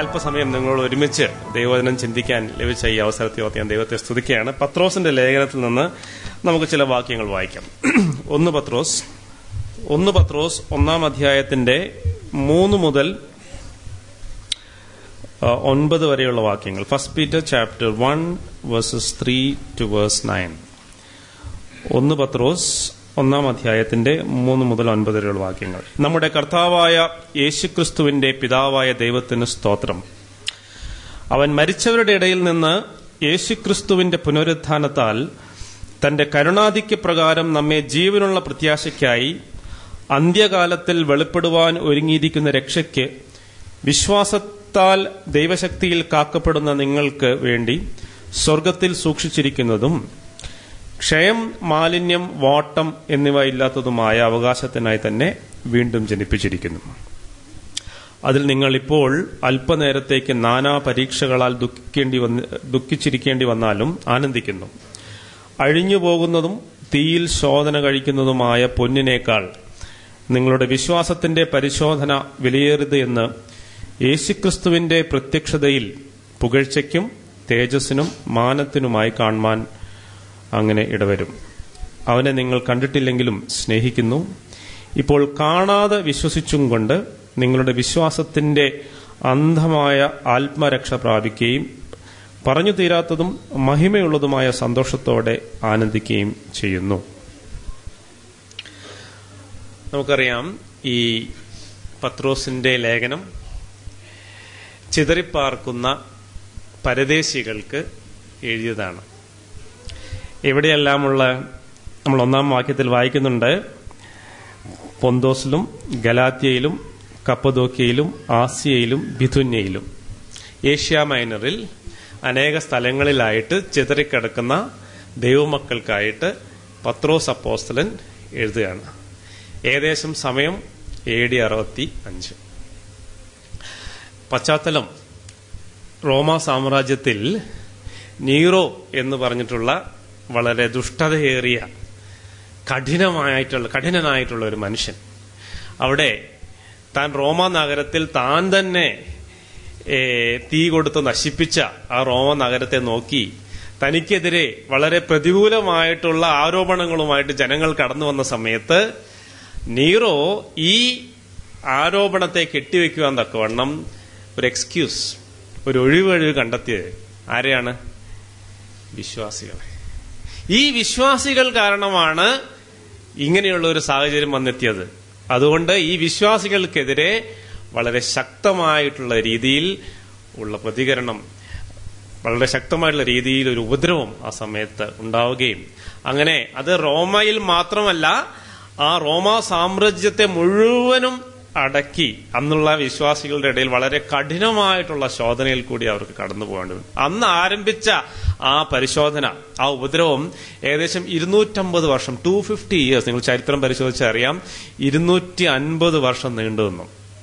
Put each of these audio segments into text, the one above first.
അല്പസമയം നിങ്ങളോട് ഒരുമിച്ച് ദൈവവചനം ചിന്തിക്കാൻ ലഭിച്ച ഈ അവസരത്തെ ഓർത്ത് ഞാൻ ദൈവത്തെ സ്തുതിക്കുകയാണ് പത്രോസിന്റെ ലേഖനത്തിൽ നിന്ന് നമുക്ക് ചില വാക്യങ്ങൾ വായിക്കാം ഒന്ന് പത്രോസ് ഒന്ന് പത്രോസ് ഒന്നാം അധ്യായത്തിന്റെ മൂന്ന് മുതൽ ആ, ഒൻപത് വരെയുള്ള വാക്യങ്ങൾ first Peter chapter one verses three to verse nine ഒന്ന് പത്രോസ് ഒന്നാം അധ്യായത്തിന്റെ മൂന്ന് മുതൽ ഒൻപത് വരെയുള്ള വാക്യങ്ങൾ നമ്മുടെ കർത്താവായ യേശുക്രിസ്തുവിന്റെ പിതാവായ ദൈവത്തിന് സ്തോത്രം അവൻ മരിച്ചവരുടെ ഇടയിൽ നിന്ന് യേശുക്രിസ്തുവിന്റെ പുനരുത്ഥാനത്താൽ തന്റെ കരുണാധിക്യ പ്രകാരം നമ്മെ ജീവനുള്ള പ്രത്യാശയ്ക്കായി അന്ത്യകാലത്തിൽ വെളിപ്പെടുവാൻ ഒരുങ്ങിയിരിക്കുന്ന രക്ഷയ്ക്ക് വിശ്വാസത്താൽ ദൈവശക്തിയിൽ കാക്കപ്പെടുന്ന നിങ്ങൾക്ക് വേണ്ടി സ്വർഗത്തിൽ സൂക്ഷിച്ചിരിക്കുന്നതും ക്ഷയം മാലിന്യം വാട്ടം എന്നിവ ഇല്ലാത്തതുമായ അവകാശത്തിനായി തന്നെ വീണ്ടും ജനിപ്പിച്ചിരിക്കുന്നു അതിൽ നിങ്ങൾ ഇപ്പോൾ അല്പനേരത്തേക്ക് നാനാ പരീക്ഷകളാൽ ദുഃഖിക്കേണ്ടി വന്ന് ദുഃഖിച്ചിരിക്കേണ്ടി വന്നാലും ആനന്ദിക്കുന്നു അഴിഞ്ഞു പോകുന്നതും തീയിൽ ശോധന കഴിക്കുന്നതുമായ പൊന്നിനേക്കാൾ നിങ്ങളുടെ വിശ്വാസത്തിന്റെ പരിശോധന വിലയേറിയത് എന്ന് യേശുക്രിസ്തുവിന്റെ പ്രത്യക്ഷതയിൽ പുകഴ്ചയ്ക്കും തേജസ്സിനും മാനത്തിനുമായി കാണുവാൻ അങ്ങനെ ഇടവരും അവനെ നിങ്ങൾ കണ്ടിട്ടില്ലെങ്കിലും സ്നേഹിക്കുന്നു ഇപ്പോൾ കാണാതെ വിശ്വസിച്ചും കൊണ്ട് നിങ്ങളുടെ വിശ്വാസത്തിന്റെ അന്ധമായ ആത്മരക്ഷ പ്രാപിക്കുകയും പറഞ്ഞു തീരാത്തതും മഹിമയുള്ളതുമായ സന്തോഷത്തോടെ ആനന്ദിക്കുകയും ചെയ്യുന്നു നമുക്കറിയാം ഈ പത്രോസിന്റെ ലേഖനം ചിതറിപ്പാർക്കുന്ന പരദേശികൾക്ക് എഴുതിയതാണ് എവിടെയെല്ലാമുള്ള നമ്മൾ ഒന്നാം വാക്യത്തിൽ വായിക്കുന്നുണ്ട് പൊന്തോസിലും ഗലാത്യയിലും കപ്പദോക്കിയയിലും ആസിയയിലും ബിഥുന്യയിലും ഏഷ്യ മൈനറിൽ അനേക സ്ഥലങ്ങളിലായിട്ട് ചിതറിക്കിടക്കുന്ന ദൈവമക്കൾക്കായിട്ട് പത്രോസ് അപ്പോസ്തലൻ എഴുതുകയാണ് ഏകദേശം സമയം എ ഡി അറുപത്തി അഞ്ച് പശ്ചാത്തലം റോമ സാമ്രാജ്യത്തിൽ നീറോ എന്ന് പറഞ്ഞിട്ടുള്ള വളരെ ദുഷ്ടതയേറിയ കഠിനമായിട്ടുള്ള കഠിനനായിട്ടുള്ള ഒരു മനുഷ്യൻ അവിടെ താൻ റോമ നഗരത്തിൽ താൻ തന്നെ ഏ, തീ കൊടുത്ത് നശിപ്പിച്ച ആ റോമ നഗരത്തെ നോക്കി തനിക്കെതിരെ വളരെ പ്രതികൂലമായിട്ടുള്ള ആരോപണങ്ങളുമായിട്ട് ജനങ്ങൾ കടന്നു വന്ന സമയത്ത് നീറോ ഈ ആരോപണത്തെ കെട്ടിവെക്കുവാൻ തക്കവണ്ണം ഒരു എക്സ്ക്യൂസ് ഒരു ഒഴിവഴിവ് കണ്ടെത്തിയത് ആരെയാണ് വിശ്വാസികളെ ഈ വിശ്വാസികൾ കാരണമാണ് ഇങ്ങനെയുള്ള ഒരു സാഹചര്യം വന്നെത്തിയത് അതുകൊണ്ട് ഈ വിശ്വാസികൾക്കെതിരെ വളരെ ശക്തമായിട്ടുള്ള രീതിയിൽ ഉള്ള പ്രതികരണം വളരെ ശക്തമായിട്ടുള്ള രീതിയിൽ ഒരു ഉപദ്രവം ആ സമയത്ത് ഉണ്ടാവുകയും അങ്ങനെ അത് റോമയിൽ മാത്രമല്ല ആ റോമ സാമ്രാജ്യത്തെ മുഴുവനും അടക്കി അന്നുള്ള വിശ്വാസികളുടെ ഇടയിൽ വളരെ കഠിനമായിട്ടുള്ള ശോധനയിൽ കൂടി അവർക്ക് കടന്നു പോകേണ്ടി വന്നു അന്ന് ആരംഭിച്ച ആ പരിശോധന ആ ഉപദ്രവം ഏകദേശം ഇരുന്നൂറ്റമ്പത് വർഷം ടു ഫിഫ്റ്റി ഇയേഴ്സ് നിങ്ങൾ ചരിത്രം പരിശോധിച്ചാൽ അറിയാം ഇരുന്നൂറ്റി അൻപത് വർഷം നീണ്ടു നിന്നു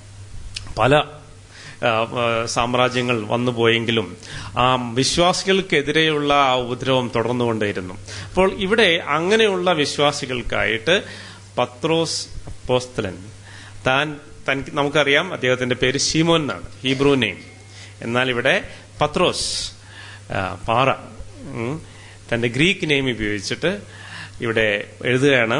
പല ആ, ആ, സാമ്രാജ്യങ്ങൾ വന്നുപോയെങ്കിലും ആ വിശ്വാസികൾക്കെതിരെയുള്ള ആ ഉപദ്രവം തുടർന്നുകൊണ്ടേയിരുന്നു അപ്പോൾ ഇവിടെ അങ്ങനെയുള്ള വിശ്വാസികൾക്കായിട്ട് പത്രോസ് അപ്പോസ്തലൻ താൻ തനിക്ക് നമുക്കറിയാം അദ്ദേഹത്തിന്റെ പേര് ഷീമോൻ എന്നാണ് ഹീബ്രു നെയിം എന്നാൽ ഇവിടെ പത്രോസ് ആ, പാറ ഉം, തന്റെ ഗ്രീക്ക് നെയിം ഉപയോഗിച്ചിട്ട് ഇവിടെ എഴുതുകയാണ്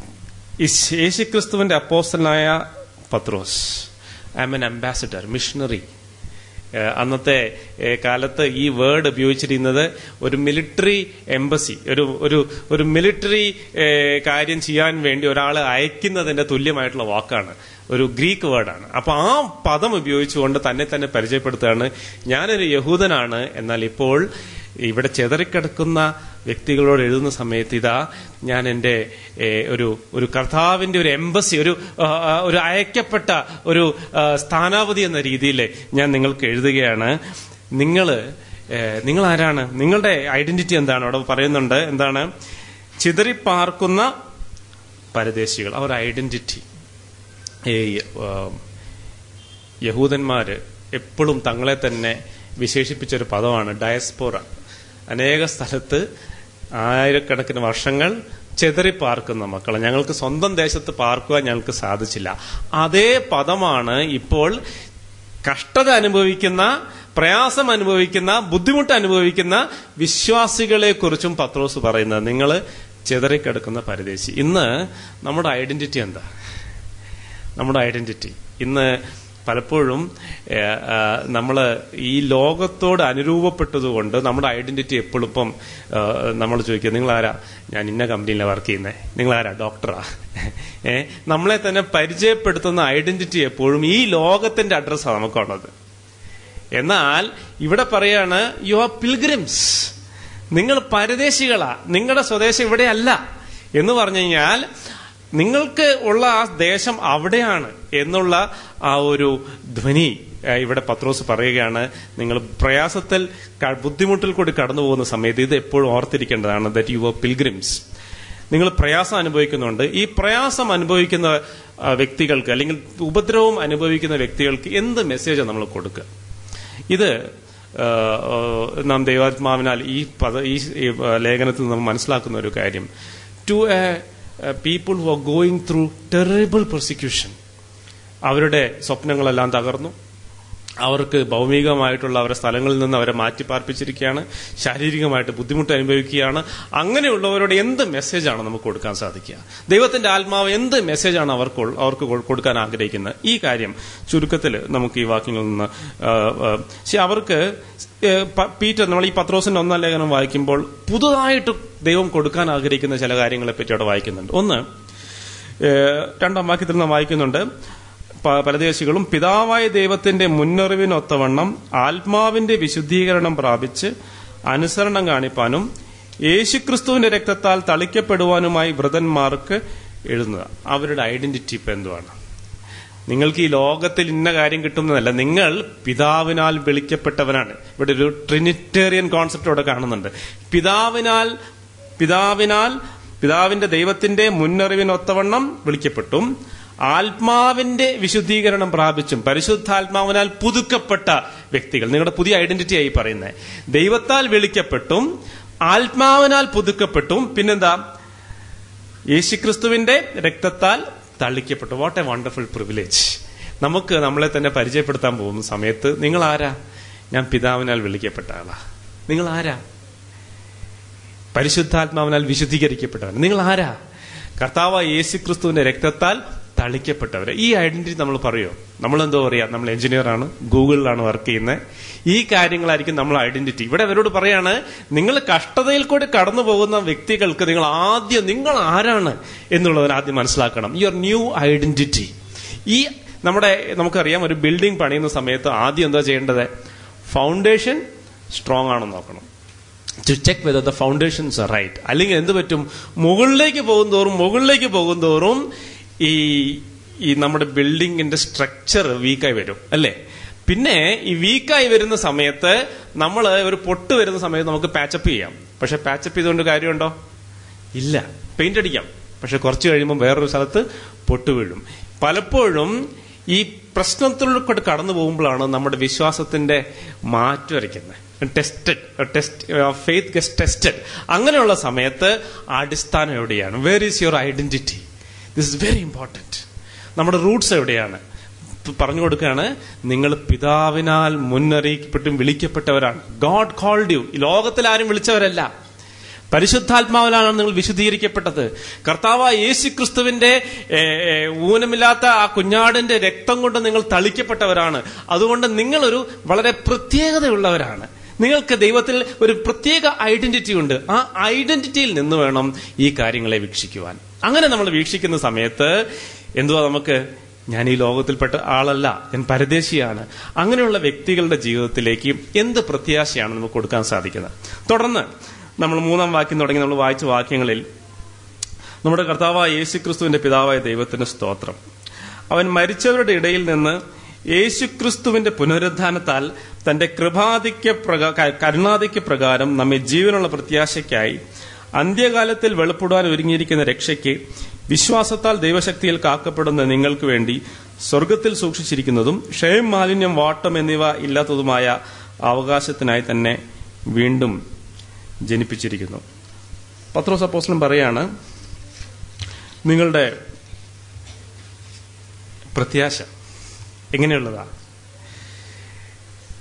ഇസ് യേശുക്രിസ്തുവിന്റെ അപ്പോസ്റ്റലായ പത്രോസ് I M N ambassador missionary അന്നത്തെ ഏഹ്, കാലത്ത് ഈ വേർഡ് ഉപയോഗിച്ചിരുന്നത് ഒരു മിലിറ്ററി എംബസി ഒരു ഒരു ഒരു മിലിറ്ററി ഏഹ്, കാര്യം ചെയ്യാൻ വേണ്ടി ഒരാളെ അയക്കുന്നതിന്റെ തുല്യമായിട്ടുള്ള വാക്കാണ് ഒരു ഗ്രീക്ക് വേർഡാണ് അപ്പൊ ആ പദം ഉപയോഗിച്ചുകൊണ്ട് തന്നെ തന്നെ പരിചയപ്പെടുത്തുകയാണ് ഞാനൊരു യഹൂദനാണ് എന്നാൽ ഇപ്പോൾ ഇവിടെ ചെതറിക്കിടക്കുന്ന വ്യക്തികളോട് എഴുതുന്ന സമയത്ത് ഇതാ ഞാൻ എൻ്റെ ഏഹ്, ഒരു ഒരു കർത്താവിന്റെ ഒരു എംബസി ഒരു ആ, ആ, ഒരു അയക്കപ്പെട്ട ഒരു ആ, സ്ഥാനാപതി എന്ന രീതിയിൽ ഞാൻ നിങ്ങൾക്ക് എഴുതുകയാണ് നിങ്ങൾ നിങ്ങൾ ആരാണ് നിങ്ങളുടെ ഐഡന്റിറ്റി എന്താണ് അവിടെ പറയുന്നുണ്ട് എന്താണ് ചിതറിപ്പാർക്കുന്ന പരദേശികൾ അവർ ഐഡന്റിറ്റി ഈ ആ, യഹൂദന്മാര് എപ്പോഴും തങ്ങളെ തന്നെ വിശേഷിപ്പിച്ച ഒരു പദമാണ് ഡയസ്പോറ അനേക സ്ഥലത്ത് ആയിരക്കണക്കിന് വർഷങ്ങൾ ചെതറി പാർക്കുന്ന മക്കളെ ഞങ്ങൾക്ക് സ്വന്തം ദേശത്ത് പാർക്കുവാൻ ഞങ്ങൾക്ക് സാധിച്ചില്ല അതേ പദമാണ് ഇപ്പോൾ കഷ്ടത അനുഭവിക്കുന്ന പ്രയാസം അനുഭവിക്കുന്ന ബുദ്ധിമുട്ട് അനുഭവിക്കുന്ന വിശ്വാസികളെ കുറിച്ചും പത്രോസ് പറയുന്നത് നിങ്ങൾ ചെതറിക്കിടക്കുന്ന പരദേശി ഇന്ന് നമ്മുടെ ഐഡന്റിറ്റി എന്താ നമ്മുടെ ഐഡന്റിറ്റി ഇന്ന് പലപ്പോഴും നമ്മൾ ഈ ലോകത്തോട് അനുരൂപപ്പെട്ടതുകൊണ്ട് നമ്മുടെ ഐഡന്റിറ്റി എപ്പോഴും ഇപ്പം നമ്മൾ ചോദിക്കുക നിങ്ങൾ ആരാ ഞാൻ ഇന്ന കമ്പനിയിലാണ് വർക്ക് ചെയ്യുന്നത് നിങ്ങൾ ആരാ ഡോക്ടറാ ഏ നമ്മളെ തന്നെ പരിചയപ്പെടുത്തുന്ന ഐഡന്റിറ്റി എപ്പോഴും ഈ ലോകത്തിന്റെ അഡ്രസ്സാണ് നമുക്കുള്ളത് എന്നാൽ ഇവിടെ പറയാണ് യു ആർ പിൽഗ്രിംസ് നിങ്ങൾ പരദേശികളാ നിങ്ങളുടെ സ്വദേശം ഇവിടെയല്ല എന്ന് പറഞ്ഞു കഴിഞ്ഞാൽ നിങ്ങൾക്ക് ഉള്ള ആ ദേശം അവിടെയാണ് എന്നുള്ള ആ ഒരു ധ്വനി ഇവിടെ പത്രോസ് പറയുകയാണ് നിങ്ങൾ പ്രയാസത്തിൽ ബുദ്ധിമുട്ടിൽ കൂടി കടന്നു പോകുന്ന സമയത്ത് ഇത് എപ്പോഴും ഓർത്തിരിക്കേണ്ടതാണ് ദറ്റ് യു ആർ പിൽഗ്രിംസ് നിങ്ങൾ പ്രയാസം അനുഭവിക്കുന്നുണ്ട് ഈ പ്രയാസം അനുഭവിക്കുന്ന വ്യക്തികൾക്ക് അല്ലെങ്കിൽ ഉപദ്രവം അനുഭവിക്കുന്ന വ്യക്തികൾക്ക് എന്ത് മെസ്സേജാണ് നമ്മൾ കൊടുക്കുക ഇത് നാം ദൈവാത്മാവിനാൽ ഈ പദ ഈ ലേഖനത്തിൽ നമ്മൾ മനസ്സിലാക്കുന്ന ഒരു കാര്യം to a people who are going through terrible prosecution അവരുടെ സ്വപ്നങ്ങളെല്ലാം തകർന്നു അവർക്ക് ഭൗമികമായിട്ടുള്ള അവരുടെ സ്ഥലങ്ങളിൽ നിന്ന് അവരെ മാറ്റിപ്പാർപ്പിച്ചിരിക്കുകയാണ് ശാരീരികമായിട്ട് ബുദ്ധിമുട്ട് അനുഭവിക്കുകയാണ് അങ്ങനെയുള്ളവരോട് എന്ത് മെസ്സേജാണ് നമുക്ക് കൊടുക്കാൻ സാധിക്കുക ദൈവത്തിന്റെ ആത്മാവ് എന്ത് മെസ്സേജാണ് അവർക്ക് അവർക്ക് കൊടുക്കാൻ ആഗ്രഹിക്കുന്നത് ഈ കാര്യം ചുരുക്കത്തിൽ നമുക്ക് ഈ വാക്യങ്ങളിൽ നിന്ന് പക്ഷെ അവർക്ക് പീറ്റർ നമ്മൾ ഈ പത്രോസിന്റെ ഒന്നാം ലേഖനം വായിക്കുമ്പോൾ പുതുതായിട്ട് ദൈവം കൊടുക്കാൻ ആഗ്രഹിക്കുന്ന ചില കാര്യങ്ങളെ പറ്റി അവിടെ വായിക്കുന്നുണ്ട് ഒന്ന് രണ്ടാം വാക്യത്തിൽ നാം വായിക്കുന്നുണ്ട് പരദേശികളും പിതാവായ ദൈവത്തിന്റെ മുന്നറിവിനൊത്തവണ്ണം ആത്മാവിന്റെ വിശുദ്ധീകരണം പ്രാപിച്ച് അനുസരണം കാണിപ്പാനും യേശുക്രിസ്തുവിന്റെ രക്തത്താൽ തളിക്കപ്പെടുവാനുമായി വ്രതന്മാർക്ക് എഴുതുന്നത് അവരുടെ ഐഡന്റിറ്റി ഇപ്പൊ എന്തുവാണ് നിങ്ങൾക്ക് ഈ ലോകത്തിൽ ഇന്ന കാര്യം കിട്ടുന്നതല്ല നിങ്ങൾ പിതാവിനാൽ വിളിക്കപ്പെട്ടവനാണ് ഇവിടെ ഒരു ട്രിനിറ്റേറിയൻ കോൺസെപ്റ്റ് ഇവിടെ കാണുന്നുണ്ട് പിതാവിനാൽ പിതാവിനാൽ പിതാവിന്റെ ദൈവത്തിന്റെ മുന്നറിവിനൊത്തവണ്ണം വിളിക്കപ്പെട്ടും ആത്മാവിന്റെ വിശുദ്ധീകരണം പ്രാപിച്ചും പരിശുദ്ധാത്മാവിനാൽ പുതുക്കപ്പെട്ട വ്യക്തികൾ നിങ്ങളുടെ പുതിയ ഐഡന്റിറ്റി ആയി പറയുന്നത് ദൈവത്താൽ വിളിക്കപ്പെട്ടും ആത്മാവിനാൽ പുതുക്കപ്പെട്ടും പിന്നെന്താ യേശുക്രിസ്തുവിന്റെ രക്തത്താൽ തള്ളിക്കപ്പെട്ടു വാട്ട് എ വണ്ടർഫുൾ പ്രിവിലേജ് നമുക്ക് നമ്മളെ തന്നെ പരിചയപ്പെടുത്താൻ പോകുന്ന സമയത്ത് നിങ്ങൾ ആരാ ഞാൻ പിതാവിനാൽ വിളിക്കപ്പെട്ട ആളാ നിങ്ങൾ ആരാ പരിശുദ്ധാത്മാവിനാൽ വിശുദ്ധീകരിക്കപ്പെട്ടവൻ നിങ്ങൾ ആരാ കർത്താവ് യേശുക്രിസ്തുവിന്റെ രക്തത്താൽ തളിക്കപ്പെട്ടവരെ ഈ ഐഡന്റിറ്റി നമ്മൾ പറയോ നമ്മൾ എന്തോ പറയാ നമ്മൾ എഞ്ചിനീയർ ആണ് ഗൂഗിളിലാണ് വർക്ക് ചെയ്യുന്നത് ഈ കാര്യങ്ങളായിരിക്കും നമ്മൾ ഐഡന്റിറ്റി ഇവിടെ അവരോട് പറയാണ് നിങ്ങൾ കഷ്ടതയിൽ കൂടി കടന്നു പോകുന്ന വ്യക്തികൾക്ക് നിങ്ങൾ ആദ്യം നിങ്ങൾ ആരാണ് എന്നുള്ളതിന് ആദ്യം മനസ്സിലാക്കണം യുവർ ന്യൂ ഐഡന്റിറ്റി ഈ നമ്മുടെ നമുക്കറിയാം ഒരു ബിൽഡിംഗ് പണിയുന്ന സമയത്ത് ആദ്യം എന്താ ചെയ്യേണ്ടത് ഫൗണ്ടേഷൻ സ്ട്രോങ് ആണെന്ന് നോക്കണം to check whether the foundations are right അല്ലെങ്കിൽ എന്ത് പറ്റും മുകളിലേക്ക് പോകും തോറും മുകളിലേക്ക് പോകും തോറും ഈ ഈ നമ്മുടെ ബിൽഡിങ്ങിന്റെ സ്ട്രക്ചർ വീക്കായി വരും അല്ലേ പിന്നെ ഈ വീക്കായി വരുന്ന സമയത്ത് നമ്മൾ ഒരു പൊട്ട് വരുന്ന സമയത്ത് നമുക്ക് പാച്ചപ്പ് ചെയ്യാം പക്ഷെ പാച്ചപ്പ് ചെയ്തുകൊണ്ട് കാര്യമുണ്ടോ ഇല്ല പെയിന്റ് അടിക്കാം പക്ഷെ കുറച്ച് കഴിയുമ്പോൾ വേറൊരു സ്ഥലത്ത് പൊട്ട് വീഴും പലപ്പോഴും ഈ പ്രശ്നത്തിലൂടെ കടന്നു പോകുമ്പോഴാണ് നമ്മുടെ വിശ്വാസത്തിന്റെ മാറ്റം വരയ്ക്കുന്നത് tested test faith gets tested അങ്ങനെയുള്ള സമയത്ത് അടിസ്ഥാനം എവിടെയാണ് where is your identity this is very important നമ്മുടെ റൂട്ട്സ് എവിടെയാണ് പറഞ്ഞു കൊടുക്കുകയാണ് നിങ്ങൾ പിതാവിനാൽ മുന്നറിയിക്കപ്പെട്ടും വിളിക്കപ്പെട്ടവരാണ് ഗോഡ് കോൾഡ് യു ലോകത്തിൽ ആരും വിളിച്ചവരല്ല പരിശുദ്ധാത്മാവിലാണ് നിങ്ങൾ വിശുദ്ധീകരിക്കപ്പെട്ടത് കർത്താവ് യേശു ക്രിസ്തുവിന്റെ ഊനമില്ലാത്ത ആ കുഞ്ഞാടിന്റെ രക്തം കൊണ്ട് നിങ്ങൾ തളിക്കപ്പെട്ടവരാണ് അതുകൊണ്ട് നിങ്ങളൊരു വളരെ പ്രത്യേകതയുള്ളവരാണ് നിങ്ങൾക്ക് ദൈവത്തിൽ ഒരു പ്രത്യേക ഐഡന്റിറ്റി ഉണ്ട് ആ ഐഡന്റിറ്റിയിൽ നിന്ന് വേണം ഈ കാര്യങ്ങളെ വീക്ഷിക്കുവാൻ അങ്ങനെ നമ്മൾ വീക്ഷിക്കുന്ന സമയത്ത് എന്തുവാ നമുക്ക് ഞാൻ ഈ ലോകത്തിൽപ്പെട്ട ആളല്ല ഞാൻ പരദേശിയാണ് അങ്ങനെയുള്ള വ്യക്തികളുടെ ജീവിതത്തിലേക്ക് എന്ത് പ്രത്യാശയാണ് നമുക്ക് കൊടുക്കാൻ സാധിക്കുന്നത് തുടർന്ന് നമ്മൾ മൂന്നാം വാക്യം തുടങ്ങി നമ്മൾ വായിച്ച വാക്യങ്ങളിൽ നമ്മുടെ കർത്താവായ യേശുക്രിസ്തുവിന്റെ പിതാവായ ദൈവത്തിന് സ്തോത്രം അവൻ മരിച്ചവരുടെ ഇടയിൽ നിന്ന് യേശുക്രിസ്തുവിന്റെ പുനരുദ്ധാനത്താൽ തന്റെ കൃപാധിക്യ കരുണാധിക്യ പ്രകാരം നമ്മെ ജീവനുള്ള പ്രത്യാശയ്ക്കായി അന്ത്യകാലത്തിൽ വെളിപ്പെടുവാൻ ഒരുങ്ങിയിരിക്കുന്ന രക്ഷയ്ക്ക് വിശ്വാസത്താൽ ദൈവശക്തിയിൽ കാക്കപ്പെടുന്ന നിങ്ങൾക്ക് വേണ്ടി സ്വർഗത്തിൽ സൂക്ഷിച്ചിരിക്കുന്നതും ക്ഷയം മാലിന്യം വാട്ടം എന്നിവ ഇല്ലാത്തതുമായ അവകാശത്തിനായി തന്നെ വീണ്ടും ജനിപ്പിച്ചിരിക്കുന്നു പത്രോസ് അപ്പോസ്ലം പറയാണ് നിങ്ങളുടെ പ്രത്യാശ എങ്ങനെയുള്ളതാ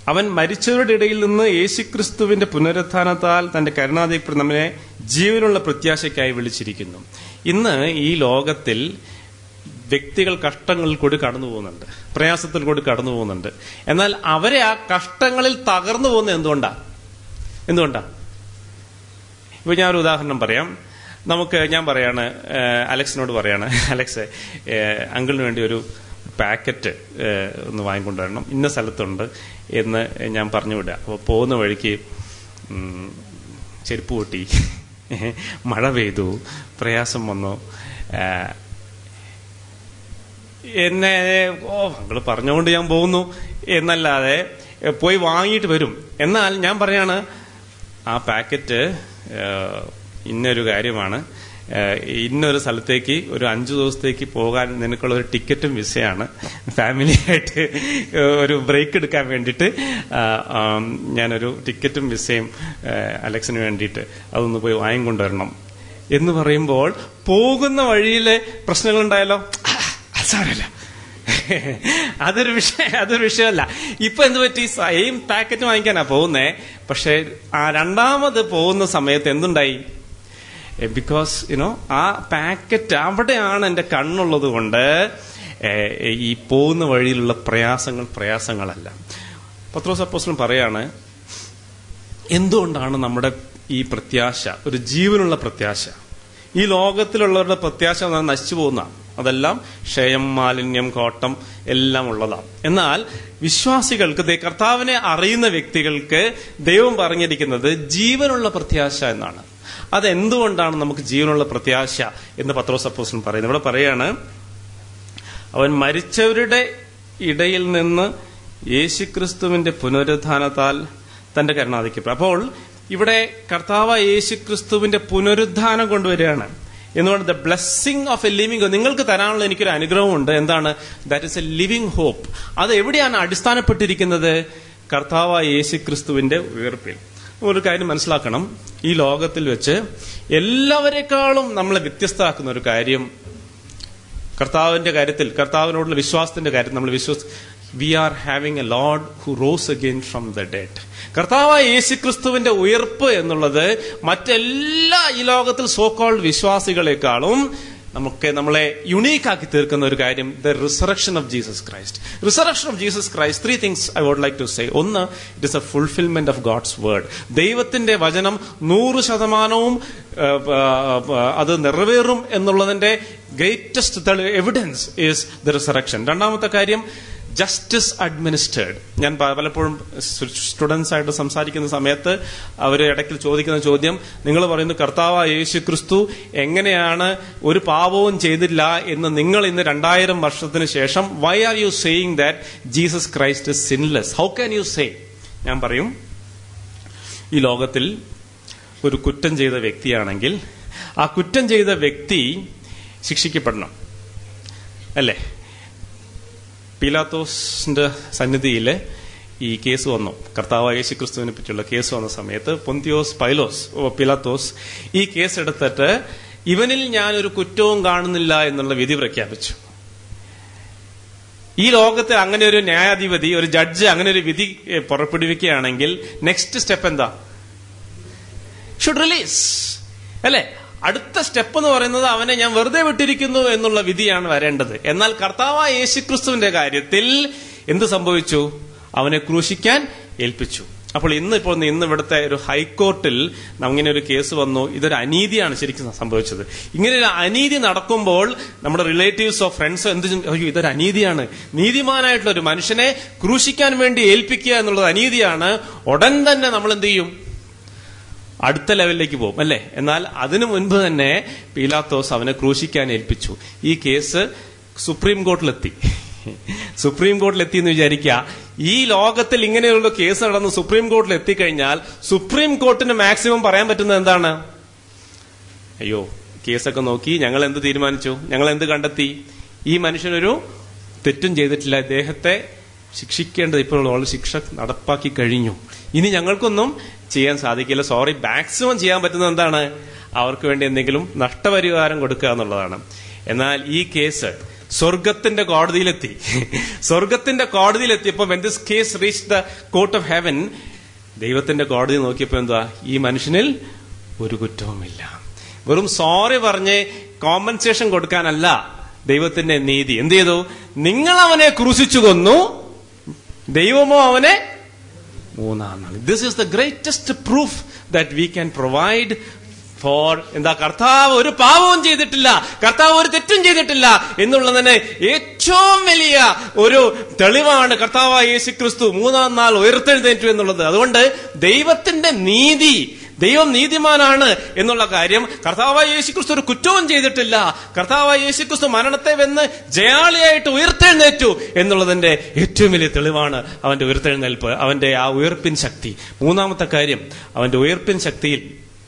അവൻ മരിച്ചവരുടെ ഇടയിൽ നിന്ന് യേശുക്രിസ്തുവിന്റെ പുനരുത്ഥാനത്താൽ തന്റെ കരുണാധിപതി നമ്മെ ജീവനുള്ള പ്രത്യാശയ്ക്കായി വിളിച്ചിരിക്കുന്നു ഇന്ന് ഈ ലോകത്തിൽ വ്യക്തികൾ കഷ്ടങ്ങളിൽ കൂടി കടന്നു പോകുന്നുണ്ട് പ്രയാസത്തിൽ കൂടി കടന്നു പോകുന്നുണ്ട് എന്നാൽ അവരെ ആ കഷ്ടങ്ങളിൽ തകർന്നു പോകുന്നത് എന്തുകൊണ്ടാ എന്തുകൊണ്ടാ ഇപ്പൊ ഞാൻ ഒരു ഉദാഹരണം പറയാം നമുക്ക് ഞാൻ പറയാണ് ഏഹ്, അലക്സിനോട് പറയാണ് അലക്സ് ഏഹ്, അങ്കിളിന് വേണ്ടി ഒരു പാക്കറ്റ് ഏഹ്, ഒന്ന് വാങ്ങിക്കൊണ്ടുവരണം ഇന്ന സ്ഥലത്തുണ്ട് എന്ന് ഞാൻ പറഞ്ഞു വിടുക അപ്പോൾ പോകുന്ന വഴിക്ക് ഉം, ചെരുപ്പ് പൊട്ടി മഴ പെയ്തു പ്രയാസം വന്നു ഏഹ്, എന്നെ ഓ അങ്കിള് പറഞ്ഞുകൊണ്ട് ഞാൻ പോകുന്നു എന്നല്ലാതെ എ, പോയി വാങ്ങിയിട്ട് വരും എന്നാൽ ഞാൻ പറയാണ് ആ പാക്കറ്റ് ഏഹ്, ഇന്നൊരു കാര്യമാണ് ഏഹ്, ഇന്നൊരു സ്ഥലത്തേക്ക് ഒരു അഞ്ചു ദിവസത്തേക്ക് പോകാൻ നിനക്കുള്ള ഒരു ടിക്കറ്റും വിസയാണ് ഫാമിലി ആയിട്ട് ഒരു ബ്രേക്ക് എടുക്കാൻ വേണ്ടിയിട്ട് ആ, ആം, ഞാനൊരു ടിക്കറ്റും വിസയും ഏഹ്, അലക്സിന് വേണ്ടിയിട്ട് അതൊന്ന് പോയി വാങ്ങിക്കൊണ്ടുവരണം എന്ന് പറയുമ്പോൾ പോകുന്ന വഴിയിലെ പ്രശ്നങ്ങളുണ്ടായല്ലോ അത് സാരമില്ല അതൊരു വിഷയം അതൊരു വിഷയമല്ല ഇപ്പൊ എന്ത് പറ്റി സെയിം പാക്കറ്റ് വാങ്ങിക്കാനാ പോകുന്നേ പക്ഷെ ആ രണ്ടാമത് പോകുന്ന സമയത്ത് എന്തുണ്ടായി ബിക്കോസ് യുനോ ആ പാക്കറ്റ് അവിടെയാണ് എന്റെ കണ്ണുള്ളത് കൊണ്ട് ഏഹ്, ഈ പോകുന്ന വഴിയിലുള്ള പ്രയാസങ്ങൾ പ്രയാസങ്ങളല്ല പത്രോസ് അപ്പോസ്ലൻ പറയാണ് എന്തുകൊണ്ടാണ് നമ്മുടെ ഈ പ്രത്യാശ ഒരു ജീവനുള്ള പ്രത്യാശ ഈ ലോകത്തിലുള്ളവരുടെ പ്രത്യാശ എന്നാൽ നശിച്ചു പോകുന്ന അതെല്ലാം ക്ഷയം മാലിന്യം കോട്ടം എല്ലാം ഉള്ളതാണ് എന്നാൽ വിശ്വാസികൾക്ക് ദേ കർത്താവിനെ അറിയുന്ന വ്യക്തികൾക്ക് ദൈവം പറഞ്ഞിരിക്കുന്നത് ജീവനുള്ള പ്രത്യാശ എന്നാണ് അതെന്തുകൊണ്ടാണ് നമുക്ക് ജീവനുള്ള പ്രത്യാശ എന്ന് പത്രോസ് അപ്പോസ്ലൻ പറയുന്നത് ഇവിടെ പറയാണ് അവൻ മരിച്ചവരുടെ ഇടയിൽ നിന്ന് യേശുക്രിസ്തുവിന്റെ പുനരുദ്ധാനത്താൽ തന്റെ കരുണാധിക്കപ്പെട്ടു അപ്പോൾ ഇവിടെ കർത്താവ് യേശുക്രിസ്തുവിന്റെ പുനരുദ്ധാനം കൊണ്ടുവരികയാണ് എന്നുകൊണ്ട് the blessing of a living നിങ്ങൾക്ക് തരാനുള്ള എനിക്കൊരു അനുഗ്രഹമുണ്ട് എന്താണ് that is a living hope അത് എവിടെയാണ് അടിസ്ഥാനപ്പെട്ടിരിക്കുന്നത് കർത്താവ് യേശുക്രിസ്തുവിന്റെ ഉയർപ്പിൽ ഒരു കാര്യം മനസ്സിലാക്കണം ഈ ലോകത്തിൽ വെച്ച് എല്ലാവരെക്കാളും നമ്മളെ വ്യത്യസ്തമാക്കുന്ന ഒരു കാര്യം കർത്താവിന്റെ കാര്യത്തിൽ കർത്താവിനോടുള്ള വിശ്വാസത്തിന്റെ കാര്യത്തിൽ നമ്മൾ വിശ്വസ് we are having a Lord who rose again from the dead കർത്താവായ യേശു ക്രിസ്തുവിന്റെ ഉയർപ്പ് എന്നുള്ളത് മറ്റെല്ലാ ഈ ലോകത്തിൽ സോ കോൾഡ് വിശ്വാസികളെക്കാളും നമുക്ക് നമ്മളെ യുണീക്ക് ആക്കി തീർക്കുന്ന ഒരു കാര്യം the resurrection of Jesus Christ resurrection of Jesus Christ three things I would like to say ഒന്ന് it is a fulfilment of God's word ദൈവത്തിന്റെ വചനം നൂറ് ശതമാനവും ഏഹ്, ഏഹ്, അത് നിറവേറും എന്നുള്ളതിന്റെ greatest evidence is the resurrection രണ്ടാമത്തെ കാര്യം ജസ്റ്റിസ് അഡ്മിനിസ്റ്റേർഡ് ഞാൻ പ- പലപ്പോഴും സ്റ്റുഡൻസ് ആയിട്ട് സംസാരിക്കുന്ന സമയത്ത് അവർ ഇടയ്ക്ക് ചോദിക്കുന്ന ചോദ്യം നിങ്ങൾ പറയുന്നു കർത്താവ് യേശു ക്രിസ്തു എങ്ങനെയാണ് ഒരു പാപവും ചെയ്തില്ല എന്ന് നിങ്ങൾ ഇന്ന് രണ്ടായിരം വർഷത്തിന് ശേഷം why are you saying that Jesus Christ is sinless how can you say ഞാൻ പറയും ഈ ലോകത്തിൽ ഒരു കുറ്റം ചെയ്ത വ്യക്തിയാണെങ്കിൽ ആ കുറ്റം ചെയ്ത വ്യക്തി ശിക്ഷിക്കപ്പെടണം അല്ലേ പീലാത്തോസിന്റെ സന്നിധിയിൽ ഈ കേസ് വന്നു കർത്താവ് യേശു ക്രിസ്തുവിനെ പറ്റിയുള്ള കേസ് വന്ന സമയത്ത് പൊന്തിയോസ് പൈലോസ് ഓ പിലാത്തോസ് ഈ കേസ് എടുത്തിട്ട് ഇവനിൽ ഞാൻ ഒരു കുറ്റവും കാണുന്നില്ല എന്നുള്ള വിധി പ്രഖ്യാപിച്ചു ഈ ലോകത്തിൽ അങ്ങനെ ഒരു ന്യായാധിപതി ഒരു ജഡ്ജ് അങ്ങനെ ഒരു വിധി ഏ, പുറപ്പെടുവിക്കുകയാണെങ്കിൽ നെക്സ്റ്റ് സ്റ്റെപ്പ് എന്താ ഷുഡ് റിലീസ് അല്ലെ അടുത്ത സ്റ്റെപ്പ് എന്ന് പറയുന്നത് അവനെ ഞാൻ വെറുതെ വിട്ടിരിക്കുന്നു എന്നുള്ള വിധിയാണ് വരേണ്ടത് എന്നാൽ കർത്താവായ യേശുക്രിസ്തുവിന്റെ കാര്യത്തിൽ എന്ത് സംഭവിച്ചു അവനെ ക്രൂശിക്കാൻ ഏൽപ്പിച്ചു അപ്പോൾ ഇന്ന് ഇപ്പോൾ ഇന്ന് ഇവിടുത്തെ ഒരു ഹൈക്കോർട്ടിൽ ഇങ്ങനെ ഒരു കേസ് വന്നു ഇതൊരു അനീതിയാണ് ശരിക്കും സംഭവിച്ചത് ഇങ്ങനെ ഒരു അനീതി നടക്കുമ്പോൾ നമ്മുടെ റിലേറ്റീവ്സോ ഫ്രണ്ട്സോ എന്ത് ചിന്ത- അയ്യോ ഇതൊരു അനീതിയാണ് നീതിമാനായിട്ടുള്ള ഒരു മനുഷ്യനെ ക്രൂശിക്കാൻ വേണ്ടി ഏൽപ്പിക്കുക എന്നുള്ളത് അനീതിയാണ് ഉടൻ തന്നെ നമ്മൾ എന്ത് ചെയ്യും അടുത്ത ലെവലിലേക്ക് പോകും അല്ലേ എന്നാൽ അതിനു മുൻപ് തന്നെ പീലാത്തോസ് അവനെ ക്രൂശിക്കാൻ ഏൽപ്പിച്ചു ഈ കേസ് സുപ്രീം കോർട്ടിലെത്തി സുപ്രീം കോർട്ടിലെത്തി എന്ന് വിചാരിക്കുക ഈ ലോകത്തിൽ ഇങ്ങനെയുള്ള കേസ് നടന്ന് സുപ്രീം കോർട്ടിൽ എത്തിക്കഴിഞ്ഞാൽ സുപ്രീം കോർട്ടിന് മാക്സിമം പറയാൻ പറ്റുന്നത് എന്താണ് അയ്യോ കേസൊക്കെ നോക്കി ഞങ്ങൾ എന്ത് തീരുമാനിച്ചു ഞങ്ങൾ എന്ത് കണ്ടെത്തി ഈ മനുഷ്യനൊരു തെറ്റും ചെയ്തിട്ടില്ല ഇദ്ദേഹത്തെ ശിക്ഷിക്കേണ്ടത് ഇപ്പോഴുള്ള ശിക്ഷ നടപ്പാക്കി കഴിഞ്ഞു ഇനി ഞങ്ങൾക്കൊന്നും ചെയ്യാൻ സാധിക്കില്ല സോറി മാക്സിമം ചെയ്യാൻ പറ്റുന്നത് എന്താണ് അവർക്ക് വേണ്ടി എന്തെങ്കിലും നഷ്ടപരിഹാരം കൊടുക്കുക എന്നുള്ളതാണ് എന്നാൽ ഈ കേസ് സ്വർഗത്തിന്റെ കോടതിയിലെത്തി സ്വർഗത്തിന്റെ കോടതിയിലെത്തിയപ്പോ when this case reach the court of heaven ദൈവത്തിന്റെ കോടതി നോക്കിയപ്പോ എന്താ ഈ മനുഷ്യനിൽ ഒരു കുറ്റവുമില്ല വെറും സോറി പറഞ്ഞ് കോമ്പൻസേഷൻ കൊടുക്കാനല്ല ദൈവത്തിന്റെ നീതി എന്ത് ചെയ്തു നിങ്ങൾ അവനെ ക്രൂശിച്ചു കൊന്നു ദൈവമോ അവനെ മൂന്നാം നാൾ this is the greatest proof that we can provide for എന്താ കർത്താവ് ഒരു പാവവും ചെയ്തിട്ടില്ല കർത്താവ് ഒരു തെറ്റും ചെയ്തിട്ടില്ല എന്നുള്ളതിന് ഏറ്റവും വലിയ ഒരു തെളിവാണ് കർത്താവ് യേശു ക്രിസ്തു മൂന്നാം നാൾ ഉയർത്തെഴുന്നേറ്റു എന്നുള്ളത് അതുകൊണ്ട് ദൈവത്തിന്റെ നീതി ദൈവം നീതിമാനാണ് എന്നുള്ള കാര്യം കർത്താവായ യേശുക്രിസ്തു ഒരു കുറ്റവും ചെയ്തിട്ടില്ല കർത്താവായ യേശുക്രിസ്തു മരണത്തെ വെന്ന് ജയാളിയായിട്ട് ഉയർത്തെഴുന്നേറ്റു എന്നുള്ളതിന്റെ ഏറ്റവും വലിയ തെളിവാണ് അവന്റെ ഉയർത്തെഴുന്നേൽപ്പ് അവന്റെ ആ ഉയർപ്പിൻ ശക്തി മൂന്നാമത്തെ കാര്യം അവന്റെ ഉയർപ്പിൻ ശക്തിയിൽ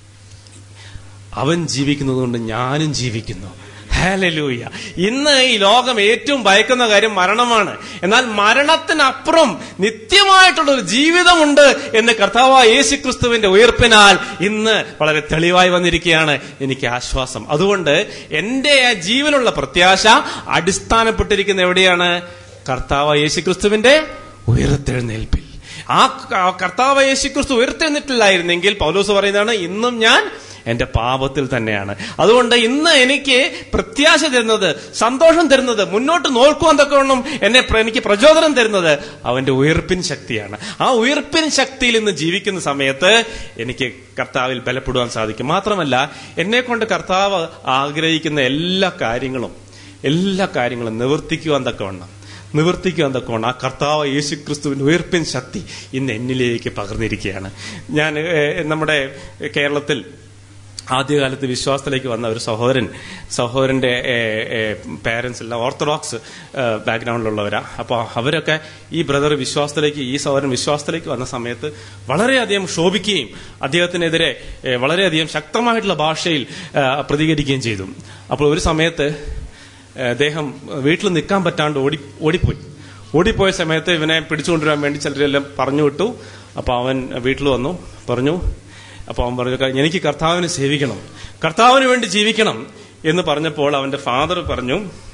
അവൻ ജീവിക്കുന്നത് കൊണ്ട് ഞാനും ജീവിക്കുന്നു ഹാലലൂയ ഇന്ന് ഈ ലോകം ഏറ്റവും ഭയക്കുന്ന കാര്യം മരണമാണ് എന്നാൽ മരണത്തിനപ്പുറം നിത്യമായിട്ടുള്ള ഒരു ജീവിതമുണ്ട് എന്ന് കർത്താവായ യേശു ക്രിസ്തുവിന്റെ ഉയർപ്പിനാൽ ഇന്ന് വളരെ തെളിവായി വന്നിരിക്കുകയാണ് എനിക്ക് ആശ്വാസം അതുകൊണ്ട് എന്റെ ആ ജീവനുള്ള പ്രത്യാശ അടിസ്ഥാനപ്പെട്ടിരിക്കുന്ന എവിടെയാണ് കർത്താവ് യേശു ക്രിസ്തുവിന്റെ ഉയർത്തെഴുന്നേൽപ്പിൽ ആ കർത്താവ് യേശു ക്രിസ്തു ഉയർത്തെഴുന്നിട്ടില്ലായിരുന്നെങ്കിൽ പൗലോസ് പറയുന്നതാണ് ഇന്നും ഞാൻ എന്റെ പാപത്തിൽ തന്നെയാണ് അതുകൊണ്ട് ഇന്ന് എനിക്ക് പ്രത്യാശ തരുന്നത് സന്തോഷം തരുന്നത് മുന്നോട്ട് നോക്കുവാൻ തക്കവണ്ണം എന്നെ എനിക്ക് പ്രചോദനം തരുന്നത് അവന്റെ ഉയർപ്പിൻ ശക്തിയാണ് ആ ഉയർപ്പിൻ ശക്തിയിൽ ഇന്ന് ജീവിക്കുന്ന സമയത്ത് എനിക്ക് കർത്താവിൽ ബലപ്പെടുവാൻ സാധിക്കും മാത്രമല്ല എന്നെ കൊണ്ട് കർത്താവ് ആഗ്രഹിക്കുന്ന എല്ലാ കാര്യങ്ങളും എല്ലാ കാര്യങ്ങളും നിവർത്തിക്കുവാൻ തക്കവണ്ണം നിവർത്തിക്കാൻ തക്കോണം ആ കർത്താവ് യേശു ക്രിസ്തുവിന്റെ ഉയർപ്പിൻ ശക്തി ഇന്ന് എന്നിലേക്ക് പകർന്നിരിക്കുകയാണ് ഞാൻ നമ്മുടെ കേരളത്തിൽ ആദ്യകാലത്ത് വിശ്വാസത്തിലേക്ക് വന്ന ഒരു സഹോദരൻ സഹോദരന്റെ പേരൻസ് എല്ലാം ഓർത്തഡോക്സ് ബാക്ക്ഗ്രൗണ്ടിലുള്ളവരാ അപ്പോൾ അവരൊക്കെ ഈ ബ്രദർ വിശ്വാസത്തിലേക്ക് ഈ സഹോദരൻ വിശ്വാസത്തിലേക്ക് വന്ന സമയത്ത് വളരെയധികം ശോഭിക്കുകയും അദ്ദേഹത്തിനെതിരെ വളരെയധികം ശക്തമായിട്ടുള്ള ഭാഷയിൽ പ്രതികരിക്കുകയും ചെയ്തു അപ്പോൾ ഒരു സമയത്ത് അദ്ദേഹം വീട്ടിൽ നിൽക്കാൻ പറ്റാണ്ട് ഓടി ഓടിപ്പോയി ഓടിപ്പോയ സമയത്ത് ഇവനെ പിടിച്ചുകൊണ്ടുവരാൻ വേണ്ടി ചിലരെല്ലാം പറഞ്ഞു വിട്ടു അപ്പോൾ അവൻ വീട്ടിൽ വന്നു പറഞ്ഞു അപ്പോൾ അവൻ പറഞ്ഞു എനിക്ക് കർത്താവിനെ സേവിക്കണം കർത്താവിന് വേണ്ടി ജീവിക്കണം എന്ന് പറഞ്ഞപ്പോൾ അവന്റെ ഫാദർ പറഞ്ഞു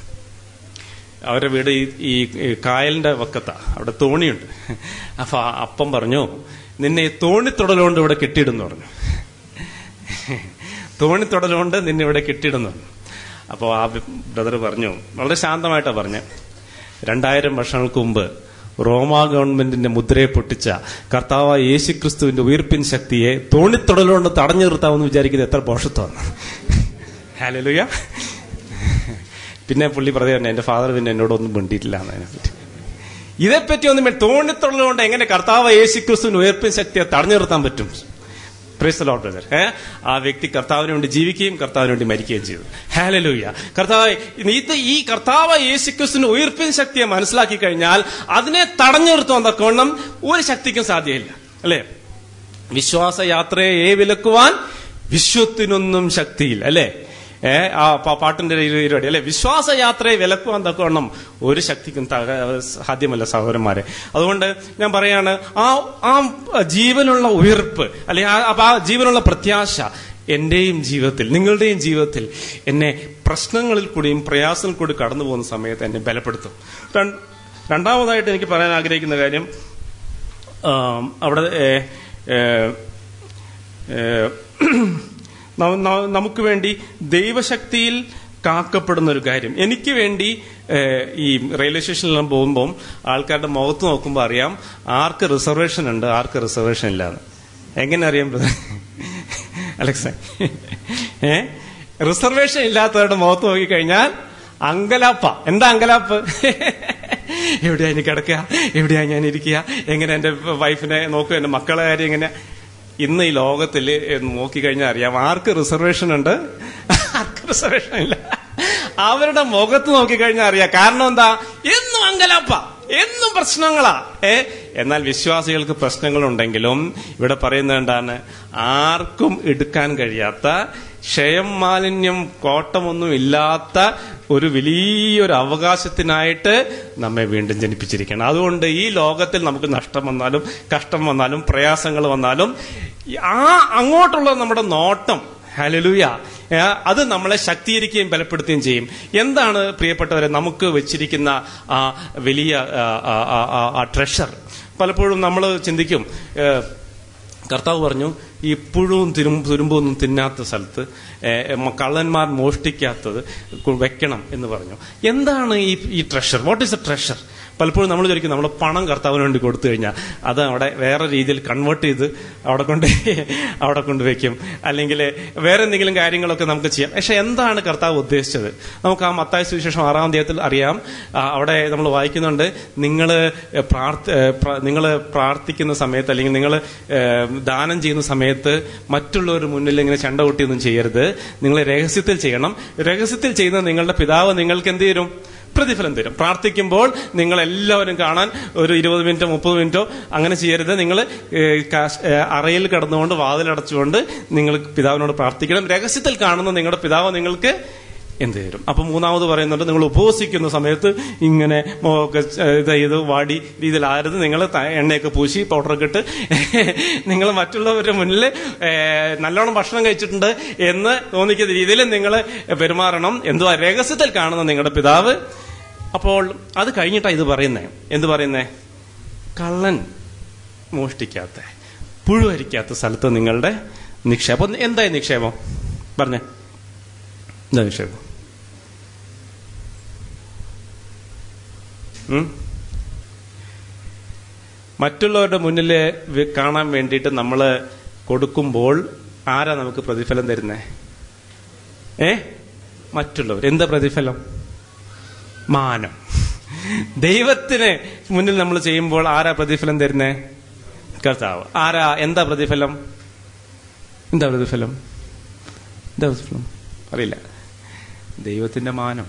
അവരുടെ വീട് ഈ കായലിന്റെ വക്കത്താ അവിടെ തോണിയുണ്ട് അപ്പൊ അപ്പം പറഞ്ഞു നിന്നെ തോണിത്തൊടലുകൊണ്ട് ഇവിടെ കെട്ടിയിടുന്നു പറഞ്ഞു തോണിത്തൊടലുകൊണ്ട് നിന്നെ ഇവിടെ കെട്ടിയിടുന്നു അപ്പോൾ ആ ബ്രദർ പറഞ്ഞു വളരെ ശാന്തമായിട്ടാണ് പറഞ്ഞ രണ്ടായിരം വർഷങ്ങൾക്ക് മുമ്പ് റോമാ ഗവൺമെന്റിന്റെ മുദ്രയെ പൊട്ടിച്ച കർത്താവ് യേശുക്രിസ്തുവിന്റെ ഉയർപ്പിൻ ശക്തിയെ തോണിത്തൊടലുകൊണ്ട് തടഞ്ഞു നിർത്താമെന്ന് വിചാരിക്കുന്നത് എത്ര പോഷത്വമാണ് ഹാലലുയ പിന്നെ പുള്ളി പറഞ്ഞു എന്റെ ഫാദർ പിന്നെ എന്നോടൊന്നും മിണ്ടിയിട്ടില്ല എന്നതിനെപ്പറ്റി ഇതേപ്പറ്റി ഒന്നും തോണിത്തൊടലുകൊണ്ട് എങ്ങനെ കർത്താവ് യേശുക്രിസ്തുവിന്റെ ഉയർപ്പിൻ ശക്തിയെ തടഞ്ഞു നിർത്താൻ പറ്റും പ്രൈസ് ലോട്ട് ബ്രദർ ആ വ്യക്തി കർത്താവിന് വേണ്ടി ജീവിക്കുകയും കർത്താവിന് വേണ്ടി മരിക്കുകയും ചെയ്തു ഹാലലൂയ കർത്താവ് ഇത് ഈ കർത്താവ് യേശുക്രിസ്തുവിന്റെ ഉയർപ്പിൻ ശക്തിയെ മനസ്സിലാക്കി കഴിഞ്ഞാൽ അതിനെ തടഞ്ഞു നിർത്താൻ തക്കവണ്ണം ഒരു ശക്തിക്കും സാധ്യമില്ല അല്ലെ വിശ്വാസ യാത്രയെ വിലക്കുവാൻ വിശ്വത്തിനൊന്നും ശക്തിയില്ല അല്ലെ ഏ ആ പാട്ടിന്റെ പരിപാടി അല്ലെ വിശ്വാസയാത്രയെ വിലക്കുവാൻ തക്കവണ്ണം ഒരു ശക്തിക്കും സാധ്യമല്ല സഹോദരന്മാരെ അതുകൊണ്ട് ഞാൻ പറയാണ് ആ ആ ജീവനുള്ള ഉയർപ്പ് അല്ലെ ആ ജീവനുള്ള പ്രത്യാശ എന്റെയും ജീവിതത്തിൽ നിങ്ങളുടെയും ജീവിതത്തിൽ എന്നെ പ്രശ്നങ്ങളിൽ കൂടിയും പ്രയാസങ്ങളിൽ കൂടി കടന്നു പോകുന്ന സമയത്ത് എന്നെ ബലപ്പെടുത്തും രണ്ടാമതായിട്ട് എനിക്ക് പറയാൻ ആഗ്രഹിക്കുന്ന കാര്യം അവിടെ നമുക്ക് വേണ്ടി ദൈവശക്തിയിൽ കാക്കപ്പെടുന്ന ഒരു കാര്യം എനിക്ക് വേണ്ടി ഈ റെയിൽവേ സ്റ്റേഷനിലെല്ലാം പോകുമ്പോൾ ആൾക്കാരുടെ മുഖത്ത് നോക്കുമ്പോൾ അറിയാം ആർക്ക് റിസർവേഷൻ ഉണ്ട് ആർക്ക് റിസർവേഷൻ ഇല്ലാന്ന് എങ്ങനെ അറിയാം അലക്സ ഏ റിസർവേഷൻ ഇല്ലാത്തവരുടെ മുഖത്ത് നോക്കിക്കഴിഞ്ഞാൽ അങ്കലാപ്പ എന്താ അങ്കലാപ്പ് എവിടെയാ ഇനി കിടക്കുക എവിടെയാ ഞാൻ ഇരിക്കുക എങ്ങനെ എന്റെ വൈഫിനെ നോക്കുക എന്റെ മക്കളെ കാര്യം എങ്ങനെ ഇന്ന് ഈ ലോകത്തിൽ നോക്കിക്കഴിഞ്ഞാൽ അറിയാം ആർക്ക് റിസർവേഷൻ ഉണ്ട് ആർക്ക് റിസർവേഷൻ ഇല്ല അവരുടെ മുഖത്ത് നോക്കിക്കഴിഞ്ഞാൽ അറിയാം കാരണം എന്താ എന്നും അങ്കലാപ്പ എന്നും പ്രശ്നങ്ങളാ ഏ എന്നാൽ വിശ്വാസികൾക്ക് പ്രശ്നങ്ങളുണ്ടെങ്കിലും ഇവിടെ പറയുന്നത് എന്താണ് ആർക്കും എടുക്കാൻ കഴിയാത്ത ക്ഷയം മാലിന്യം കോട്ടമൊന്നും ഇല്ലാത്ത ഒരു വലിയൊരു അവകാശത്തിനായിട്ട് നമ്മെ വീണ്ടും ജനിപ്പിച്ചിരിക്കണം അതുകൊണ്ട് ഈ ലോകത്തിൽ നമുക്ക് നഷ്ടം വന്നാലും കഷ്ടം വന്നാലും പ്രയാസങ്ങൾ വന്നാലും ആ അങ്ങോട്ടുള്ള നമ്മുടെ നോട്ടം ഹലലുയ ഏ, അത് നമ്മളെ ശക്തീകരിക്കുകയും ബലപ്പെടുത്തുകയും ചെയ്യും എന്താണ് പ്രിയപ്പെട്ടവരെ നമുക്ക് വെച്ചിരിക്കുന്ന ആ വലിയ ആ, ആ, ആ, ആ ട്രഷർ പലപ്പോഴും നമ്മൾ ചിന്തിക്കും ഏ, കർത്താവ് പറഞ്ഞു ഈ പുഴുവും തിരും തുരുമ്പൊന്നും തിന്നാത്ത സ്ഥലത്ത് ഏ, മ- കള്ളന്മാർ മോഷ്ടിക്കാത്തത് കു- വെക്കണം എന്ന് പറഞ്ഞു എന്താണ് ഈ ഈ treasure what is a treasure പലപ്പോഴും നമ്മൾ വിചാരിക്കും നമ്മൾ പണം കർത്താവിന് വേണ്ടി കൊടുത്തു കഴിഞ്ഞാൽ അത് അവിടെ വേറെ രീതിയിൽ കൺവേർട്ട് ചെയ്ത് അവിടെ കൊണ്ട് അവിടെ കൊണ്ടുവയ്ക്കും അല്ലെങ്കിൽ വേറെ എന്തെങ്കിലും കാര്യങ്ങളൊക്കെ നമുക്ക് ചെയ്യാം പക്ഷെ എന്താണ് കർത്താവ് ഉദ്ദേശിച്ചത് നമുക്ക് ആ മത്തായ സുവിശേഷം ആറാം അധ്യായത്തിൽ അറിയാം ആ, അവിടെ നമ്മൾ വായിക്കുന്നുണ്ട് നിങ്ങൾ പ്രാർത്ഥ നിങ്ങൾ പ്രാർത്ഥിക്കുന്ന സമയത്ത് അല്ലെങ്കിൽ നിങ്ങൾ ദാനം ചെയ്യുന്ന സമയത്ത് മറ്റുള്ളവരുടെ മുന്നിൽ ഇങ്ങനെ ചണ്ട കൊട്ടിയൊന്നും ചെയ്യരുത് നിങ്ങൾ രഹസ്യത്തിൽ ചെയ്യണം രഹസ്യത്തിൽ ചെയ്യുന്ന നിങ്ങളുടെ പിതാവ് നിങ്ങൾക്ക് എന്ത് തരും പ്രതിഫലം തരും പ്രാർത്ഥിക്കുമ്പോൾ നിങ്ങൾ എല്ലാവരും കാണാൻ ഒരു ഇരുപത് മിനിറ്റോ മുപ്പത് മിനിറ്റോ അങ്ങനെ ചെയ്യരുത് നിങ്ങൾ അറയിൽ കിടന്നുകൊണ്ട് വാതിലടച്ചുകൊണ്ട് നിങ്ങൾ പിതാവിനോട് പ്രാർത്ഥിക്കണം രഹസ്യത്തിൽ കാണുന്ന നിങ്ങളുടെ പിതാവ് നിങ്ങൾക്ക് എന്ത് തരും അപ്പൊ മൂന്നാമത് പറയുന്നുണ്ട് നിങ്ങൾ ഉപവസിക്കുന്ന സമയത്ത് ഇങ്ങനെ മുഖമൊക്കെ ഇത് ചെയ്ത് വാടി രീതിയിലായിരുന്നു നിങ്ങൾ എണ്ണയൊക്കെ പൂശി പൗഡറൊക്കെ ഇട്ട് നിങ്ങൾ മറ്റുള്ളവരുടെ മുന്നിൽ ഏഹ്, നല്ലോണം ഭക്ഷണം കഴിച്ചിട്ടുണ്ട് എന്ന് തോന്നിക്കുന്ന രീതിയിൽ നിങ്ങൾ പെരുമാറണം എന്തുവാ രഹസ്യത്തിൽ കാണുന്ന നിങ്ങളുടെ പിതാവ് അപ്പോൾ അത് കഴിഞ്ഞിട്ടാ ഇത് പറയുന്നേ എന്ത് പറയുന്നേ കള്ളൻ മോഷ്ടിക്കാത്ത പുഴുവരിക്കാത്ത സ്ഥലത്ത് നിങ്ങളുടെ നിക്ഷേപം എന്തായി നിക്ഷേപം പറഞ്ഞേ എന്താ നിക്ഷേപം ഉം? മറ്റുള്ളവരുടെ മുന്നിൽ വി- കാണാൻ വേണ്ടിയിട്ട് നമ്മൾ കൊടുക്കുമ്പോൾ ആരാ നമുക്ക് പ്രതിഫലം തരുന്നേ ഏ മറ്റുള്ളവർ എന്താ പ്രതിഫലം മാനം ദൈവത്തിന് മുന്നിൽ നമ്മൾ ചെയ്യുമ്പോൾ ആരാ പ്രതിഫലം തരുന്നേ കർത്താവ് ആരാ എന്താ പ്രതിഫലം എന്താ പ്രതിഫലം എന്താ പ്രതിഫലം അറിയില്ല ദൈവത്തിന്റെ മാനം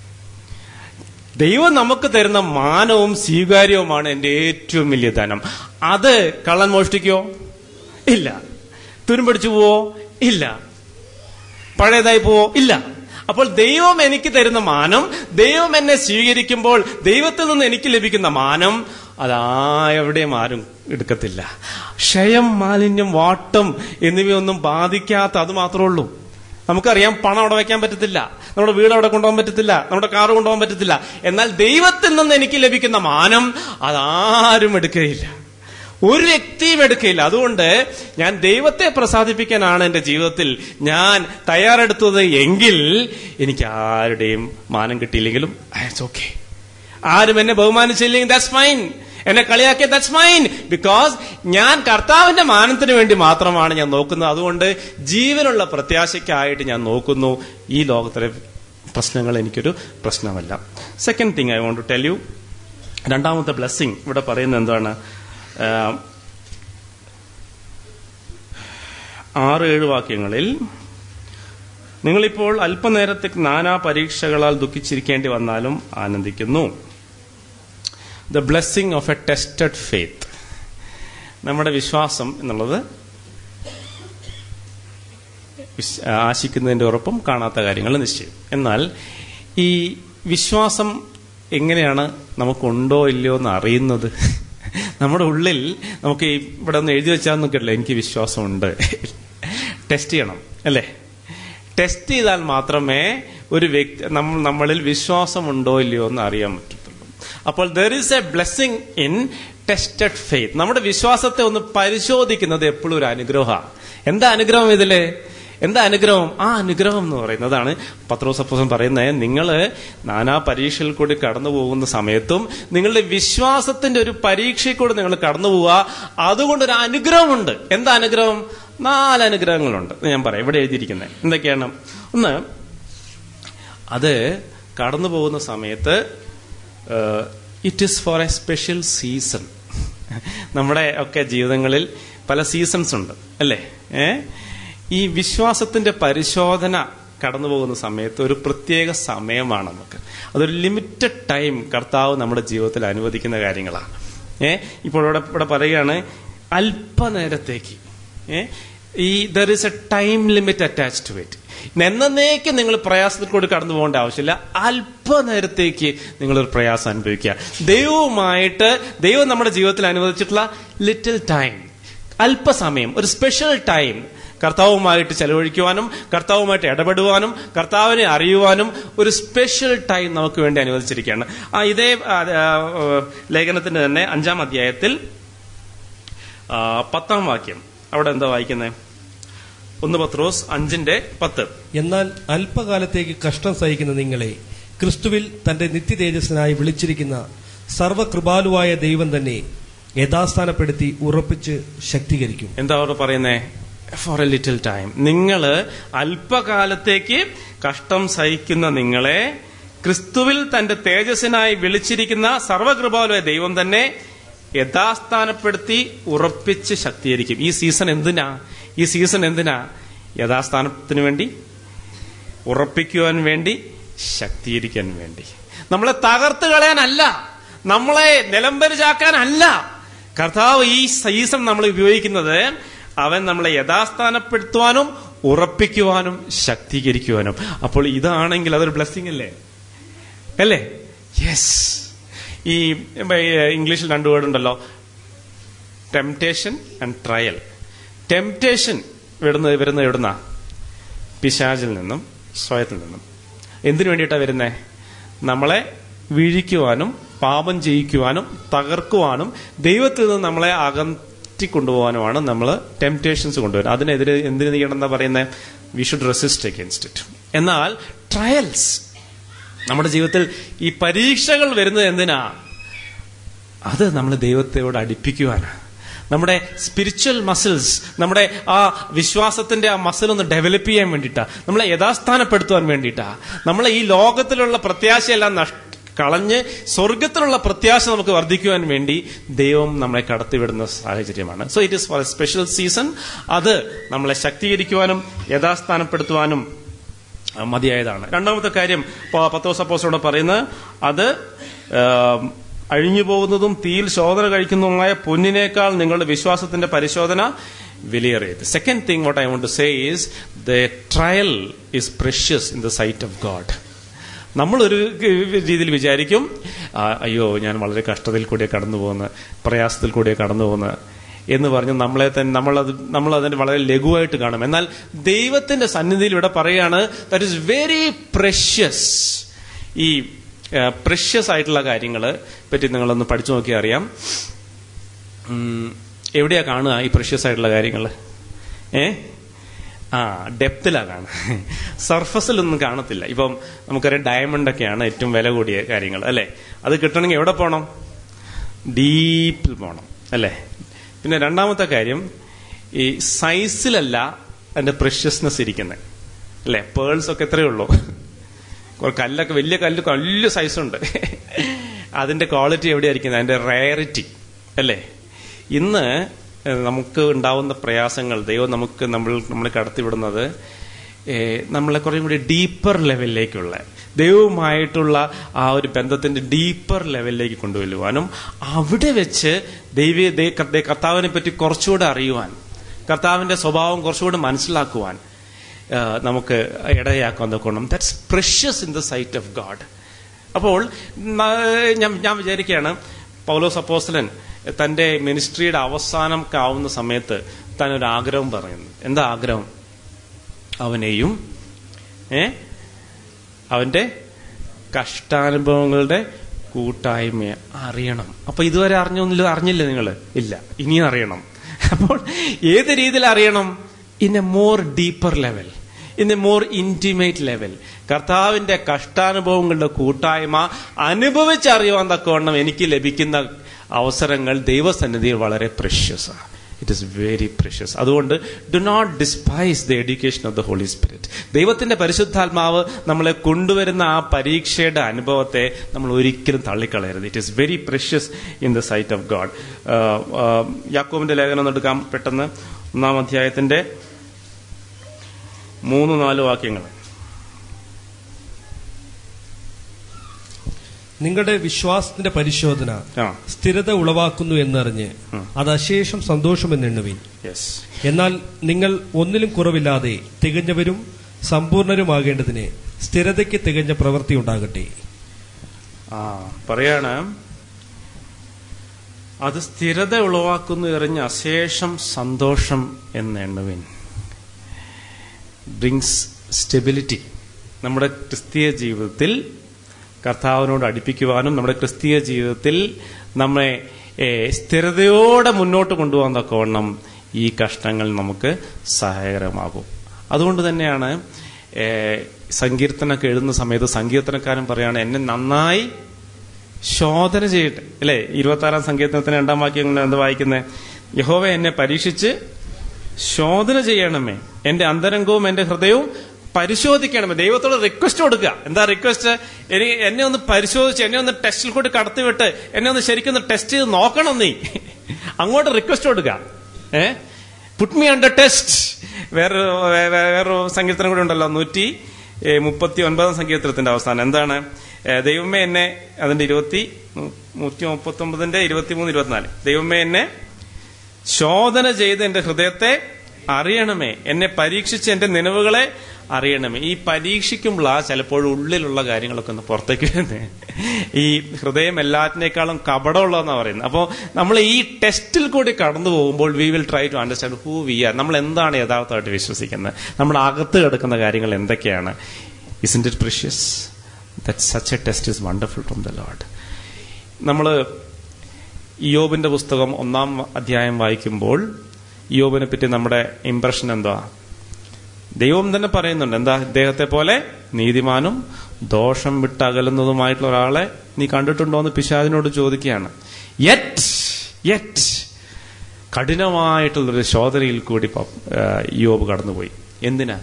ദൈവം നമുക്ക് തരുന്ന മാനവും സ്വീകാര്യവുമാണ് എന്റെ ഏറ്റവും വലിയ ധനം അത് കള്ളൻ മോഷ്ടിക്കോ ഇല്ല തുരുമ്പടിച്ചു പോവോ ഇല്ല പഴയതായി പോവോ ഇല്ല അപ്പോൾ ദൈവം എനിക്ക് തരുന്ന മാനം ദൈവം എന്നെ സ്വീകരിക്കുമ്പോൾ ദൈവത്തിൽ നിന്ന് എനിക്ക് ലഭിക്കുന്ന മാനം അതായെവിടെയും ആരും എടുക്കത്തില്ല ക്ഷയം മാലിന്യം വാട്ടം എന്നിവയൊന്നും ബാധിക്കാത്ത അത് മാത്രമേ ഉള്ളൂ നമുക്കറിയാം പണം അവിടെ വയ്ക്കാൻ പറ്റത്തില്ല നമ്മുടെ വീട് അവിടെ കൊണ്ടുപോകാൻ പറ്റത്തില്ല നമ്മുടെ കാറ് കൊണ്ടുപോകാൻ പറ്റത്തില്ല എന്നാൽ ദൈവത്തിൽ നിന്ന് എനിക്ക് ലഭിക്കുന്ന മാനം അതാരും എടുക്കുകയില്ല ഒരു വ്യക്തിയും എടുക്കില്ല അതുകൊണ്ട് ഞാൻ ദൈവത്തെ പ്രസാദിപ്പിക്കാനാണ് എന്റെ ജീവിതത്തിൽ ഞാൻ തയ്യാറെടുത്തത് എങ്കിൽ എനിക്ക് ആരുടെയും മാനം കിട്ടിയില്ലെങ്കിലും ഇറ്റ്സ് ഓക്കെ ആരും എന്നെ ബഹുമാനിച്ചില്ലെങ്കിൽ ദാറ്റ്സ് ഫൈൻ എന്നെ കളിയാക്കിയ ദാറ്റ്സ് ഫൈൻ ബിക്കോസ് ഞാൻ കർത്താവിന്റെ മാനത്തിന് വേണ്ടി മാത്രമാണ് ഞാൻ നോക്കുന്നത് അതുകൊണ്ട് ജീവനുള്ള പ്രത്യാശയ്ക്കായിട്ട് ഞാൻ നോക്കുന്നു ഈ ലോകത്തിലെ പ്രശ്നങ്ങൾ എനിക്കൊരു പ്രശ്നമല്ല second thing I want to tell you രണ്ടാമത്തെ ബ്ലെസ്സിങ് ഇവിടെ പറയുന്നത് എന്താണ് ആഹ്, ആറ് ഏഴ് വാക്യങ്ങളിൽ നിങ്ങളിപ്പോൾ അല്പനേരത്തേക്ക് നാനാ പരീക്ഷകളാൽ ദുഃഖിച്ചിരിക്കേണ്ടി വന്നാലും ആനന്ദിക്കുന്നു the blessing of a tested faith നമ്മുടെ വിശ്വാസം എന്നുള്ളത് വിശ്- ആശിക്കുന്നതിന്റെ ഉറപ്പും കാണാത്ത കാര്യങ്ങൾ നിശ്ചയം എന്നാൽ ഈ വിശ്വാസം എങ്ങനെയാണ് നമുക്കുണ്ടോ ഇല്ലയോ എന്ന് അറിയുന്നത് നമ്മുടെ ഉള്ളിൽ നമുക്ക് ഈ ഇവിടെ ഒന്ന് എഴുതി വെച്ചാൽ നോക്കില്ല എനിക്ക് വിശ്വാസമുണ്ട് ടെസ്റ്റ് ചെയ്യണം അല്ലേ ടെസ്റ്റ് ചെയ്താൽ മാത്രമേ ഒരു വ്യക്തി നമ്മ- നമ്മളിൽ വിശ്വാസമുണ്ടോ ഇല്ലയോ എന്ന് അറിയാൻ പറ്റത്തുള്ളൂ അപ്പോൾ there is a blessing in tested faith നമ്മുടെ വിശ്വാസത്തെ ഒന്ന് പരിശോധിക്കുന്നത് എപ്പോഴും ഒരു അനുഗ്രഹമാണ് എന്താ അനുഗ്രഹം ഇതില് എന്താ അനുഗ്രഹം ആ അനുഗ്രഹം എന്ന് പറയുന്നതാണ് പത്രോസപ്പോസം പറയുന്നത് നിങ്ങൾ നാനാ പരീക്ഷയിൽ കൂടി കടന്നു പോകുന്ന സമയത്തും നിങ്ങളുടെ വിശ്വാസത്തിന്റെ ഒരു പരീക്ഷയിൽ കൂടി നിങ്ങൾ കടന്നു പോവുക അതുകൊണ്ടൊരു അനുഗ്രഹമുണ്ട് എന്താ അനുഗ്രഹം നാല് അനുഗ്രഹങ്ങളുണ്ട് ഇത് ഞാൻ പറയാം ഇവിടെ എഴുതിയിരിക്കുന്നത് എന്തൊക്കെയാണ് ഒന്ന് അത് കടന്നു പോകുന്ന സമയത്ത് it is for a special season നമ്മുടെ ഒക്കെ ജീവിതങ്ങളിൽ പല സീസൺസ് ഉണ്ട് അല്ലേ ഏ ഈ വിശ്വാസത്തിന്റെ പരിശോധന കടന്നു പോകുന്ന സമയത്ത് ഒരു പ്രത്യേക സമയമാണ് നമുക്ക് അതൊരു ലിമിറ്റഡ് ടൈം കർത്താവ് നമ്മുടെ ജീവിതത്തിൽ അനുവദിക്കുന്ന കാര്യങ്ങളാണ് ഏ ഇപ്പോൾ ഇവിടെ ഇവിടെ പറയുകയാണ് അല്പനേരത്തേക്ക് ഏ ഈ there is a time limit attach to it എന്നേക്ക് നിങ്ങൾ പ്രയാസത്തിൽ കൂടി കടന്നു പോകേണ്ട ആവശ്യമില്ല അല്പനേരത്തേക്ക് നിങ്ങൾ ഒരു പ്രയാസം അനുഭവിക്കുക ദൈവവുമായിട്ട് ദൈവം നമ്മുടെ ജീവിതത്തിൽ അനുവദിച്ചിട്ടുള്ള ലിറ്റിൽ ടൈം അല്പസമയം ഒരു സ്പെഷ്യൽ ടൈം കർത്താവുമായിട്ട് ചെലവഴിക്കുവാനും കർത്താവുമായിട്ട് ഇടപെടുവാനും കർത്താവിനെ അറിയുവാനും ഒരു സ്പെഷ്യൽ ടൈം നമുക്ക് വേണ്ടി അനുവദിച്ചിരിക്കുകയാണ് ആ ഇതേ ആ, ആ, ലേഖനത്തിന്റെ തന്നെ അഞ്ചാം അധ്യായത്തിൽ ആ, പത്താം വാക്യം അവിടെ എന്താ വായിക്കുന്നത് ഒന്ന് പത്രോസ് അഞ്ചിന്റെ പത്ത് എന്നാൽ അല്പകാലത്തേക്ക് കഷ്ടം സഹിക്കുന്ന നിങ്ങളെ ക്രിസ്തുവിൽ തന്റെ നിത്യതേജസ്സിനായി വിളിച്ചിരിക്കുന്ന സർവകൃപാലുവായ ദൈവം തന്നെ യഥാസ്ഥാനപ്പെടുത്തി ഉറപ്പിച്ച് ശക്തീകരിക്കും എന്താ അവർ പറയുന്നേ ഫോർ എ ലിറ്റിൽ ടൈം നിങ്ങള് അല്പകാലത്തേക്ക് കഷ്ടം സഹിക്കുന്ന നിങ്ങളെ ക്രിസ്തുവിൽ തന്റെ തേജസ്സിനായി വിളിച്ചിരിക്കുന്ന സർവകൃപാലുവായ ദൈവം തന്നെ യഥാസ്ഥാനപ്പെടുത്തി ഉറപ്പിച്ച് ശക്തീകരിക്കും ഈ സീസൺ എന്തിനാ ഈ സീസൺ എന്തിനാ യഥാസ്ഥാനത്തിന് വേണ്ടി ഉറപ്പിക്കുവാൻ വേണ്ടി ശക്തീകരിക്കാൻ വേണ്ടി നമ്മളെ തകർത്ത് കളയാനല്ല നമ്മളെ നിലംപരിചാക്കാനല്ല കർത്താവ് ഈ സീസൺ നമ്മൾ ഉപയോഗിക്കുന്നത് അവൻ നമ്മളെ യഥാസ്ഥാനപ്പെടുത്തുവാനും ഉറപ്പിക്കുവാനും ശക്തീകരിക്കുവാനും അപ്പോൾ ഇതാണെങ്കിൽ അതൊരു ബ്ലെസ്സിങ് അല്ലേ അല്ലേ യെസ് ഈ ഇംഗ്ലീഷിൽ രണ്ടു വേർഡ് ഉണ്ടല്ലോ ടെംപ്ടേഷൻ ആൻഡ് ട്രയൽ ടെംപ്ടേഷൻ വരുന്നത് വരുന്നത് എവിടുന്നാ പിശാചിൽ നിന്നും സ്വയത്തിൽ നിന്നും എന്തിനു വേണ്ടിയിട്ടാണ് വരുന്നേ നമ്മളെ വീഴിക്കുവാനും പാപം ചെയ്യിക്കുവാനും തകർക്കുവാനും ദൈവത്തിൽ നിന്ന് നമ്മളെ അകറ്റിക്കൊണ്ടുപോകാനുമാണ് നമ്മൾ ടെംപ്ടേഷൻസ് കൊണ്ടുവരുന്നത് അതിനെതിരെ എന്തിനു ചെയ്യണം എന്നാ പറയുന്നത് we should resist against it എന്നാൽ ട്രയൽസ് നമ്മുടെ ജീവിതത്തിൽ ഈ പരീക്ഷകൾ വരുന്നത് എന്തിനാ അത് നമ്മൾ ദൈവത്തോട് അടുപ്പിക്കുവാനാണ് നമ്മുടെ സ്പിരിച്വൽ മസിൽസ് നമ്മുടെ ആ വിശ്വാസത്തിന്റെ ആ മസിൽ ഒന്ന് ഡെവലപ്പ് ചെയ്യാൻ വേണ്ടിയിട്ടാ നമ്മളെ യഥാസ്ഥാനപ്പെടുത്തുവാൻ വേണ്ടിയിട്ടാ നമ്മളെ ഈ ലോകത്തിലുള്ള പ്രത്യാശയെല്ലാം നഷ്ട കളഞ്ഞ് സ്വർഗത്തിലുള്ള പ്രത്യാശ നമുക്ക് വർദ്ധിക്കുവാൻ വേണ്ടി ദൈവം നമ്മളെ കടത്തിവിടുന്ന സാഹചര്യമാണ് so it is for a special season അത് നമ്മളെ ശക്തീകരിക്കുവാനും യഥാസ്ഥാനപ്പെടുത്തുവാനും ആ, മതിയായതാണ് രണ്ടാമത്തെ കാര്യം പ- പത്തോസ് അപ്പോസോട് പറയുന്നത് അത് ആം, അഴിഞ്ഞു പോകുന്നതും തീയിൽ ശോധന കഴിക്കുന്നതുമായ പൊന്നിനേക്കാൾ നിങ്ങളുടെ വിശ്വാസത്തിന്റെ പരിശോധന വിലയേറിയത് second thing what I want to say is the trial is precious in the sight of God നമ്മളൊരു രീതിയിൽ വിചാരിക്കും ആ, അയ്യോ ഞാൻ വളരെ കഷ്ടതയിൽ കൂടിയാണ് കടന്നു പോകുന്നത് പ്രയാസത്തിൽ കൂടിയാണ് കടന്നു പോകുന്നത് എന്ന് പറഞ്ഞ് നമ്മളെ തന്നെ നമ്മളത് നമ്മൾ അതിനെ വളരെ ലഘുവായിട്ട് കാണും എന്നാൽ ദൈവത്തിന്റെ സന്നിധിയിൽ ഇവിടെ പറയാണ് ദാറ്റ് ഇസ് വെരി പ്രഷ്യസ് ഈ പ്രഷ്യസ് ആയിട്ടുള്ള കാര്യങ്ങള് പറ്റി നിങ്ങളൊന്ന് പഠിച്ചു നോക്കിയാൽ അറിയാം ഉം, എവിടെയാ കാണുക ഈ പ്രഷ്യസ് ആയിട്ടുള്ള കാര്യങ്ങൾ ഏ ആ ഡെപ്തിലാ കാണുക സർഫസിലൊന്നും കാണത്തില്ല ഇപ്പം നമുക്കറിയാം ഡയമണ്ട് ഒക്കെയാണ് ഏറ്റവും വില കൂടിയ കാര്യങ്ങൾ അല്ലെ അത് കിട്ടണമെങ്കിൽ എവിടെ പോകണം ഡീപ്പിൽ പോകണം അല്ലേ പിന്നെ രണ്ടാമത്തെ കാര്യം ഈ സൈസിലല്ല അതിന്റെ പ്രഷ്യസ്നെസ് ഇരിക്കുന്നത് അല്ലെ പേൾസ് ഒക്കെ എത്രയേ ഉള്ളൂ കുറെ കല്ലൊക്കെ വലിയ കല്ല് വലിയ സൈസുണ്ട് അതിന്റെ ക്വാളിറ്റി എവിടെയായിരിക്കുന്നത് അതിന്റെ റയറിറ്റി അല്ലേ ഇന്ന് ഏഹ്, നമുക്ക് ഉണ്ടാവുന്ന പ്രയാസങ്ങൾ ദൈവം നമുക്ക് നമ്മൾ നമ്മളെ കടത്തിവിടുന്നത് ഏഹ്, നമ്മളെ കുറേ കൂടി ഡീപ്പർ ലെവലിലേക്കുള്ള ദൈവവുമായിട്ടുള്ള ആ ഒരു ബന്ധത്തിന്റെ ഡീപ്പർ ലെവലിലേക്ക് കൊണ്ടുവരുവാനും അവിടെ വെച്ച് ദൈവ ദൈ- ദൈ- കർത്താവിനെ പറ്റി കുറച്ചുകൂടെ അറിയുവാൻ കർത്താവിന്റെ സ്വഭാവം കുറച്ചുകൂടെ മനസ്സിലാക്കുവാൻ ആ, നമുക്ക് ഇടയാക്കാൻ നോക്കണം that's precious in the sight of God അപ്പോൾ ന- ഞാൻ ഞാൻ വിചാരിക്കുകയാണ് പൗലോസ് അപ്പോസ്തലൻ തന്റെ മിനിസ്ട്രിയുടെ അവസാനം ആവുന്ന സമയത്ത് താൻ ഒരു ആഗ്രഹം പറയുന്നു എന്താ ആഗ്രഹം അവനെയും ഏ അവന്റെ കഷ്ടാനുഭവങ്ങളുടെ കൂട്ടായ്മയെ അറിയണം അപ്പൊ ഇതുവരെ അറിഞ്ഞൊന്നില്ല അറിഞ്ഞില്ല നിങ്ങൾ ഇല്ല ഇനിയും അറിയണം അപ്പോൾ ഏത് രീതിയിൽ അറിയണം in a more deeper level in a more intimate level കർത്താവിന്റെ കഷ്ടാനുഭവങ്ങളുടെ കൂട്ടായ്മ അനുഭവിച്ചറിയുവാൻ തക്കവണ്ണം എനിക്ക് ലഭിക്കുന്ന അവസരങ്ങൾ ദൈവസന്നിധിയിൽ വളരെ പ്രഷ്യസാണ് ഇറ്റ് ഇസ് വെരി പ്രഷ്യസ് അതുകൊണ്ട് do not despise the education of the Holy Spirit ദൈവത്തിന്റെ പരിശുദ്ധാത്മാവ് നമ്മളെ കൊണ്ടുവരുന്ന ആ പരീക്ഷയുടെ അനുഭവത്തെ നമ്മൾ ഒരിക്കലും തള്ളിക്കളയരുത് it is very precious in the sight of God യാക്കോബിന്റെ ലേഖനം ഒന്ന് എടുക്കാം പെട്ടെന്ന് ഒന്നാം അധ്യായത്തിന്റെ മൂന്ന് നാല് വാക്യങ്ങൾ നിങ്ങളുടെ വിശ്വാസത്തിന്റെ പരിശോധന ആ സ്ഥിരത ഉളവാക്കുന്നു എന്നറിഞ്ഞ് ഉം. അത് അശേഷം സന്തോഷമെന്നെണ്ണുവിൻ യെസ് എന്നാൽ നിങ്ങൾ ഒന്നിലും കുറവില്ലാതെ തികഞ്ഞവരും സമ്പൂർണരുമാകേണ്ടതിന് സ്ഥിരതയ്ക്ക് തികഞ്ഞ പ്രവൃത്തി ഉണ്ടാകട്ടെ ആ പറയാണ് അത് സ്ഥിരത ഉളവാക്കുന്നു എറിഞ്ഞ് അശേഷം സന്തോഷം എന്നെണ്ണുവിൻ ബ്രിങ്സ് സ്റ്റെബിലിറ്റി നമ്മുടെ ക്രിസ്തീയ ജീവിതത്തിൽ കർത്താവിനോട് അടുപ്പിക്കുവാനും നമ്മുടെ ക്രിസ്തീയ ജീവിതത്തിൽ നമ്മെ ഏ, സ്ഥിരതയോടെ മുന്നോട്ട് കൊണ്ടുപോകാൻ തക്കവണ്ണം ഈ കഷ്ടങ്ങൾ നമുക്ക് സഹായകരമാകും അതുകൊണ്ട് തന്നെയാണ് ഏ, സങ്കീർത്തനൊക്കെ എഴുതുന്ന സമയത്ത് സങ്കീർത്തനക്കാരൻ പറയാണ് എന്നെ നന്നായി ശോധന ചെയ്യട്ടെ അല്ലേ ഇരുപത്തി ആറാം സങ്കീർത്തനത്തിന് രണ്ടാം വാക്യം എന്താ വായിക്കുന്നത് യഹോവ എന്നെ പരീക്ഷിച്ച് ശോധന ചെയ്യണമേ എന്റെ അന്തരംഗവും എന്റെ ഹൃദയവും പരിശോധിക്കണമേ ദൈവത്തോട് റിക്വസ്റ്റ് കൊടുക്കുക എന്താ റിക്വസ്റ്റ് എനിക്ക് എന്നെ ഒന്ന് പരിശോധിച്ച് എന്നെ ഒന്ന് ടെസ്റ്റിൽ കൂടി കടത്തിവിട്ട് എന്നെ ഒന്ന് ശരിക്കും ഒന്ന് ടെസ്റ്റ് ചെയ്ത് നോക്കണം നീ അങ്ങോട്ട് റിക്വസ്റ്റ് കൊടുക്കുക ഏ പുട്ട് മീ അണ്ടർ ടെസ്റ്റ് വേറെ വേറൊരു സങ്കീർത്തനം കൂടെ ഉണ്ടല്ലോ നൂറ്റി ഏ, മുപ്പത്തി ഒൻപതാം സങ്കീർത്തനത്തിന്റെ അവസാനം എന്താണ് ഏ, ദൈവമേ എന്നെ അതിന്റെ ഇരുപത്തി നൂറ്റി മുപ്പത്തി ഒമ്പതിന്റെ ഇരുപത്തിമൂന്ന് ഇരുപത്തിനാല് ദൈവമേ എന്നെ ശോധന ചെയ്ത് എന്റെ ഹൃദയത്തെ അറിയണമേ എന്നെ പരീക്ഷിച്ച് എന്റെ നിലവുകളെ അറിയണമേ ഈ പരീക്ഷിക്കുമ്പോഴാ ചിലപ്പോൾ ഉള്ളിലുള്ള കാര്യങ്ങളൊക്കെ ഒന്ന് പുറത്തേക്ക് വരുന്നത് ഈ ഹൃദയം എല്ലാറ്റിനേക്കാളും കപടമുള്ളതെന്നാ പറയുന്നത് അപ്പോൾ നമ്മൾ ഈ ടെസ്റ്റിൽ കൂടി കടന്നു പോകുമ്പോൾ we will try to understand who we are നമ്മൾ എന്താണ് യഥാർത്ഥമായിട്ട് വിശ്വസിക്കുന്നത് നമ്മുടെ അകത്ത് കിടക്കുന്ന കാര്യങ്ങൾ എന്തൊക്കെയാണ് isn't it precious that such a test is wonderful from the Lord നമ്മൾ ഇയോബിന്റെ പുസ്തകം ഒന്നാം അധ്യായം വായിക്കുമ്പോൾ ഇയോബിനെ പറ്റി നമ്മുടെ ഇംപ്രഷൻ എന്താ ദൈവം തന്നെ പറയുന്നുണ്ട് എന്താ ഇദ്ദേഹത്തെ പോലെ നീതിമാനും ദോഷം വിട്ടകലുന്നതുമായിട്ടുള്ള ഒരാളെ നീ കണ്ടിട്ടുണ്ടോ എന്ന് പിശാദിനോട് ചോദിക്കുകയാണ് യെറ്റ് യെറ്റ് കഠിനമായിട്ടുള്ളൊരു ശോധനയിൽ കൂടി പ- ആ, ഇയോബ് കടന്നുപോയി എന്തിനാ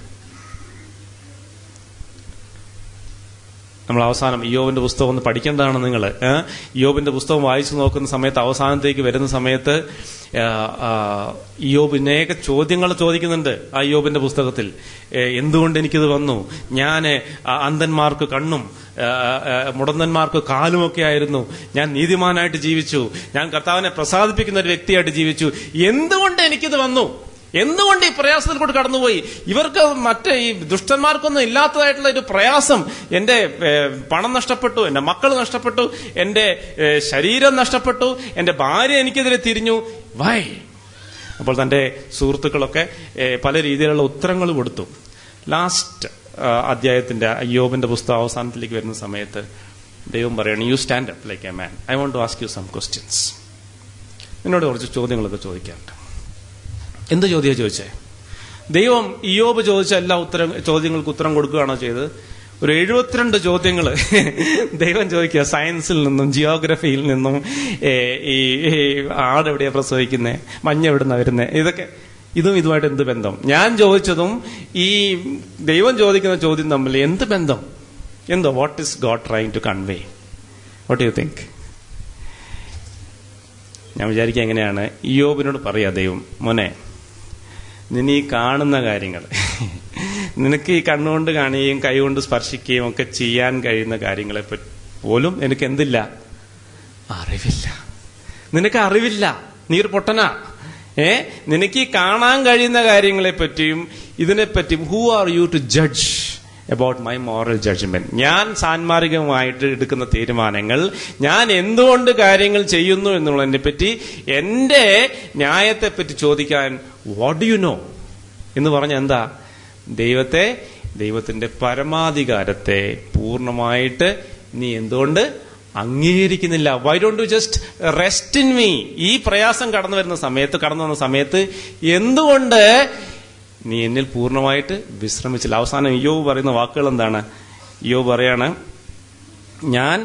നമ്മൾ അവസാനം ഇയോബിന്റെ പുസ്തകം ഒന്ന് പഠിക്കേണ്ടതാണ് നിങ്ങൾ ഇയോബിന്റെ പുസ്തകം വായിച്ചു നോക്കുന്ന സമയത്ത് അവസാനത്തേക്ക് വരുന്ന സമയത്ത് ആ, ആ, ഇയോബ് അനേക ചോദ്യങ്ങൾ ചോദിക്കുന്നുണ്ട് ആ ഇയോബിന്റെ പുസ്തകത്തിൽ ഏ, എന്തുകൊണ്ട് എനിക്കിത് വന്നു ഞാൻ അന്ധന്മാർക്ക് കണ്ണും ആ, ആ, മുടന്തന്മാർക്ക് കാലുമൊക്കെ ആയിരുന്നു ഞാൻ നീതിമാനായിട്ട് ജീവിച്ചു ഞാൻ കർത്താവിനെ പ്രസാദിപ്പിക്കുന്ന ഒരു വ്യക്തിയായിട്ട് ജീവിച്ചു എന്തുകൊണ്ട് എനിക്കിത് വന്നു എന്തുകൊണ്ട് ഈ പ്രയാസത്തിൽ കൂടി കടന്നുപോയി ഇവർക്ക് മറ്റ് ഈ ദുഷ്ടന്മാർക്കൊന്നും ഇല്ലാത്തതായിട്ടുള്ള ഒരു പ്രയാസം എന്റെ ഏഹ്, പണം നഷ്ടപ്പെട്ടു എന്റെ മക്കൾ നഷ്ടപ്പെട്ടു എന്റെ ഏഹ്, ശരീരം നഷ്ടപ്പെട്ടു എന്റെ ഭാര്യ എനിക്കെതിരെ തിരിഞ്ഞു വൈ അപ്പോൾ തന്റെ സുഹൃത്തുക്കളൊക്കെ ഏഹ്, പല രീതിയിലുള്ള ഉത്തരങ്ങൾ കൊടുത്തു ലാസ്റ്റ് അധ്യായത്തിന്റെ അയ്യോബിന്റെ പുസ്തകം അവസാനത്തിലേക്ക് വരുന്ന സമയത്ത് ദൈവം പറയണം you stand up like a man I want to ask you some questions എന്നോട് കുറച്ച് ചോദ്യങ്ങളൊക്കെ ചോദിക്കാറുണ്ട് എന്ത് ചോദ്യം ചോദിച്ചേ ദൈവം ഇയോബ് ചോദിച്ച എല്ലാ ഉത്തരം ചോദ്യങ്ങൾക്ക് ഉത്തരം കൊടുക്കുകയാണോ ചെയ്തത് ഒരു എഴുപത്തിരണ്ട് ചോദ്യങ്ങൾ ദൈവം ചോദിക്കുക സയൻസിൽ നിന്നും ജിയോഗ്രഫിയിൽ നിന്നും ഏ, ഈ ഈ ആട് എവിടെയാ പ്രസവിക്കുന്നത് മഞ്ഞ എവിടുന്ന വരുന്നത് ഇതൊക്കെ ഇതും ഇതുമായിട്ട് എന്ത് ബന്ധം ഞാൻ ചോദിച്ചതും ഈ ദൈവം ചോദിക്കുന്ന ചോദ്യം തമ്മിൽ എന്ത് ബന്ധം എന്തോ what is God trying to convey what you think ഞാൻ വിചാരിക്കുക എങ്ങനെയാണ് ഇയോബിനോട് പറയാ ദൈവം മോനെ നിന്നെ ഈ കാണുന്ന കാര്യങ്ങൾ നിനക്ക് ഈ കണ്ണുകൊണ്ട് കാണുകയും കൈകൊണ്ട് സ്പർശിക്കുകയും ഒക്കെ ചെയ്യാൻ കഴിയുന്ന കാര്യങ്ങളെ പറ്റി പോലും എനിക്ക് എന്തില്ല അറിവില്ല നിനക്ക് അറിവില്ല നീ ഒരു പൊട്ടനാ ഏ നിനക്ക് ഈ കാണാൻ കഴിയുന്ന കാര്യങ്ങളെ പറ്റിയും ഇതിനെപ്പറ്റിയും who are you to judge about my moral judgement ഞാൻ സാൻമാർഗമായിട്ട് എടുക്കുന്ന തീരുമാനങ്ങൾ ഞാൻ എന്തുകൊണ്ട് കാര്യങ്ങൾ ചെയ്യുന്നു എന്നുള്ളതിനെ പറ്റി എന്റെ ന്യായത്തെപ്പറ്റി ചോദിക്കാൻ വാട്ട് ഡു യു നോ എന്ന് പറഞ്ഞ എന്താ ദൈവത്തെ ദൈവത്തിന്റെ പരമാധികാരത്തെ പൂർണ്ണമായിട്ട് നീ എന്തുകൊണ്ട് അംഗീകരിക്കുന്നില്ല why don't you just rest in me ഈ പ്രയാസം കടന്നു വരുന്ന സമയത്ത് കടന്നു വന്ന സമയത്ത് എന്തുകൊണ്ട് നീ എന്നിൽ പൂർണ്ണമായിട്ട് വിശ്രമിച്ചില്ല അവസാനം യോ പറയുന്ന വാക്കുകൾ എന്താണ് യോ പറയാണ് ഞാൻ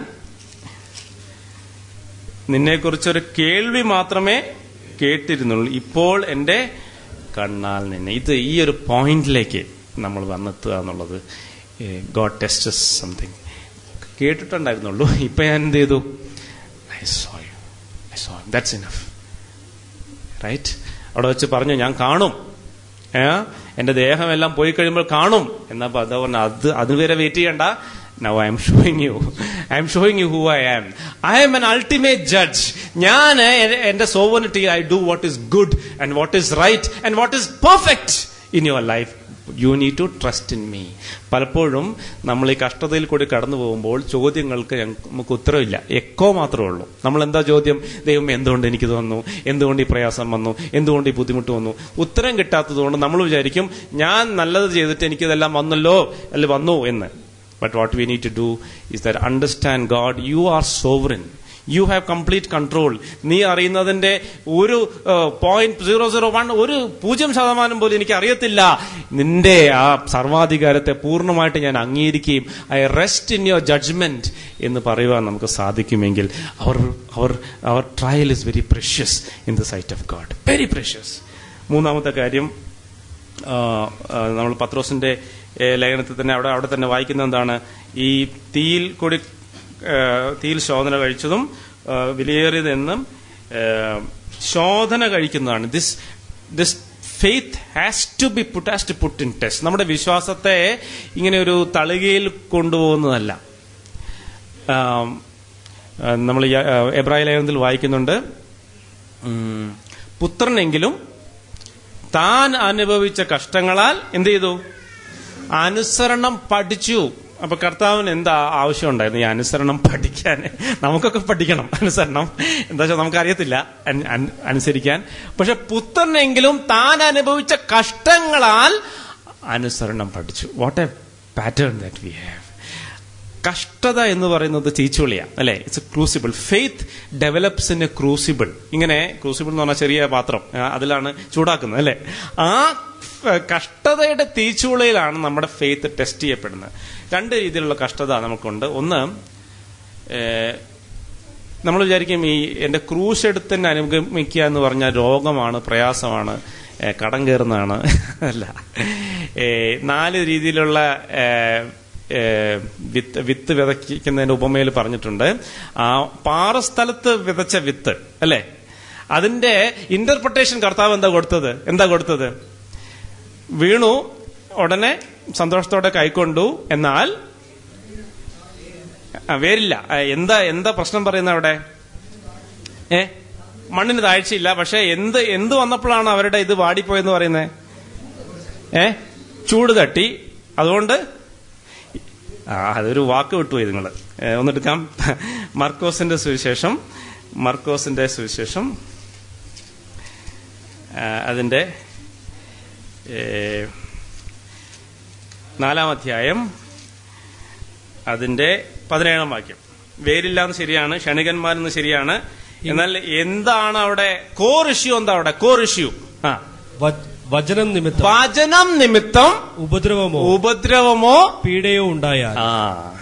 നിന്നെക്കുറിച്ചൊരു കേൾവി മാത്രമേ കേട്ടിരുന്നുള്ളൂ ഇപ്പോൾ എൻ്റെ കണ്ണാൽ നിന്നെ ഇത് ഈ ഒരു പോയിന്റിലേക്ക് നമ്മൾ വന്നെത്തുക എന്നുള്ളത് ഗോഡ് ടെസ്റ്റസ് സംതിങ് കേട്ടിട്ടുണ്ടായിരുന്നുള്ളൂ ഇപ്പൊ ഞാൻ എന്ത് ചെയ്തു I saw you I saw that's enough right അവിടെ വെച്ച് പറഞ്ഞു ഞാൻ കാണും ഏ എന്റെ ദേഹമെല്ലാം പോയി കഴിയുമ്പോൾ കാണും എന്നാ അതാ പറഞ്ഞ അത് അതുവരെ വെയിറ്റ് ചെയ്യണ്ട now I'm showing you I'm showing you who I am I M an ultimate judge ഞാൻ എന്റെ sovereignty I do what is good and what is right and what is perfect in your life you need to trust in me പലപ്പോഴും നമ്മൾ ഈ കഷ്ടതയിൽ കൂടി കടന്നു പോകുമ്പോൾ ചോദ്യങ്ങൾക്ക് ഞങ്ങ- നമുക്ക് ഉത്തരവില്ല എക്കോ മാത്രമേ ഉള്ളൂ നമ്മൾ എന്താ ചോദ്യം ദൈവം എന്തുകൊണ്ട് എനിക്കിത് വന്നു എന്തുകൊണ്ട് ഈ പ്രയാസം വന്നു എന്തുകൊണ്ട് ഈ ബുദ്ധിമുട്ട് വന്നു ഉത്തരം കിട്ടാത്തതുകൊണ്ട് നമ്മൾ വിചാരിക്കും ഞാൻ നല്ലത് ചെയ്തിട്ട് എനിക്കിതെല്ലാം വന്നല്ലോ അല്ലെ വന്നു എന്ന് but what we need to do is that understand God you are sovereign you have complete control നീ അറിയുന്നതിന്റെ ഒരു പോയിന്റ് സീറോ സീറോ വൺ ഒരു പൂജ്യം ശതമാനം പോലും എനിക്ക് അറിയത്തില്ല നിന്റെ ആ സർവാധികാരത്തെ പൂർണ്ണമായിട്ട് ഞാൻ അംഗീകരിക്കുകയും I rest in your judgement എന്ന് പറയുവാൻ നമുക്ക് സാധിക്കുമെങ്കിൽ our our our trial is very precious in the sight of God very precious മൂന്നാമത്തെ കാര്യം ആ, ആ, നമ്മൾ പത്രോസിന്റെ ഏ, ലേഖനത്തിൽ തന്നെ അവിടെ അവിടെ തന്നെ വായിക്കുന്ന എന്താണ് ഈ തീയിൽ കൂടി ഏ, തീയിൽ ശോധന കഴിച്ചതും ആ, വിലയേറിയതെന്നും ഏ, ശോധന കഴിക്കുന്നതാണ് this this faith has to be put has to put in test നമ്മുടെ വിശ്വാസത്തെ ഇങ്ങനെ ഒരു തളികയിൽ കൊണ്ടുപോകുന്നതല്ല നമ്മൾ എബ്രാഹിം ലേഖനത്തിൽ വായിക്കുന്നുണ്ട് ഉം, പുത്രനെങ്കിലും താൻ അനുഭവിച്ച കഷ്ടങ്ങളാൽ എന്ത് ചെയ്തു അനുസരണം പഠിച്ചു അപ്പൊ കർത്താവിന് എന്താ ആവശ്യമുണ്ടായിരുന്നു ഈ അനുസരണം പഠിക്കാൻ നമുക്കൊക്കെ പഠിക്കണം അനുസരണം എന്താ വെച്ചാൽ നമുക്കറിയത്തില്ല അൻ- അൻ- അനുസരിക്കാൻ പക്ഷെ പുത്രനെങ്കിലും താൻ അനുഭവിച്ച കഷ്ടങ്ങളാൽ അനുസരണം പഠിച്ചു what a pattern that we have കഷ്ടത എന്ന് പറയുന്നത് തീച്ചുളിയാണ് അല്ലെ it's a crucible faith develops in a crucible ഇങ്ങനെ ക്രൂസിബിൾ എന്ന് പറഞ്ഞാൽ ചെറിയ പാത്രം ആ, അതിലാണ് ചൂടാക്കുന്നത് അല്ലെ ആ ആ, കഷ്ടതയുടെ തീച്ചുളയിലാണ് നമ്മുടെ ഫെയ്ത്ത് ടെസ്റ്റ് ചെയ്യപ്പെടുന്നത് രണ്ട് രീതിയിലുള്ള കഷ്ടത നമുക്കുണ്ട് ഒന്ന് ഏഹ്, നമ്മൾ വിചാരിക്കും ഈ എന്റെ ക്രൂശ് എടുത്ത് തന്നെ അനുഗമിക്കുക എന്ന് പറഞ്ഞാൽ രോഗമാണ് പ്രയാസമാണ് ഏഹ്, കടം കയറുന്നതാണ് അല്ല ഏഹ്, നാല് രീതിയിലുള്ള ഏഹ്, ഏഹ്, വിത്ത് വിത്ത് വിതയ്ക്കുന്നതിന്റെ ഉപമയിൽ പറഞ്ഞിട്ടുണ്ട് ആ പാറസ്ഥലത്ത് വിതച്ച വിത്ത് അല്ലെ അതിന്റെ ഇന്റർപ്രിട്ടേഷൻ കർത്താവ് എന്താ കൊടുത്തത് എന്താ കൊടുത്തത് വീണു ഉടനെ സന്തോഷത്തോടെ കൈക്കൊണ്ടു എന്നാൽ ആ, വേരില്ല ആ, എന്താ എന്താ പ്രശ്നം പറയുന്ന അവിടെ ഏ മണ്ണിന് താഴ്ചയില്ല പക്ഷെ എന്ത് എന്ത് വന്നപ്പോഴാണ് അവരുടെ ഇത് വാടിപ്പോയെന്ന് പറയുന്നത് ഏ ചൂട് തട്ടി അതുകൊണ്ട് ആ അതൊരു വാക്ക് വിട്ടുപോയി നിങ്ങൾ ഒന്നെടുക്കാം മർക്കോസിന്റെ സുവിശേഷം മർക്കോസിന്റെ സുവിശേഷം ആ, അതിന്റെ ഏ, നാലാം അധ്യായം അതിന്റെ പതിനേഴാം വാക്യം വേരില്ലാന്ന് ശരിയാണ് ക്ഷണികന്മാരെന്ന് ശരിയാണ് എന്നാൽ എന്താണ് അവിടെ കോർ ഇഷ്യൂ എന്താ അവിടെ കോർ ഇഷ്യൂ ആ വ- വചനം നിമിത്തം വചനം നിമിത്തം ഉപദ്രവമോ ഉപദ്രവമോ പീഡയോ ഉണ്ടായാൽ ആ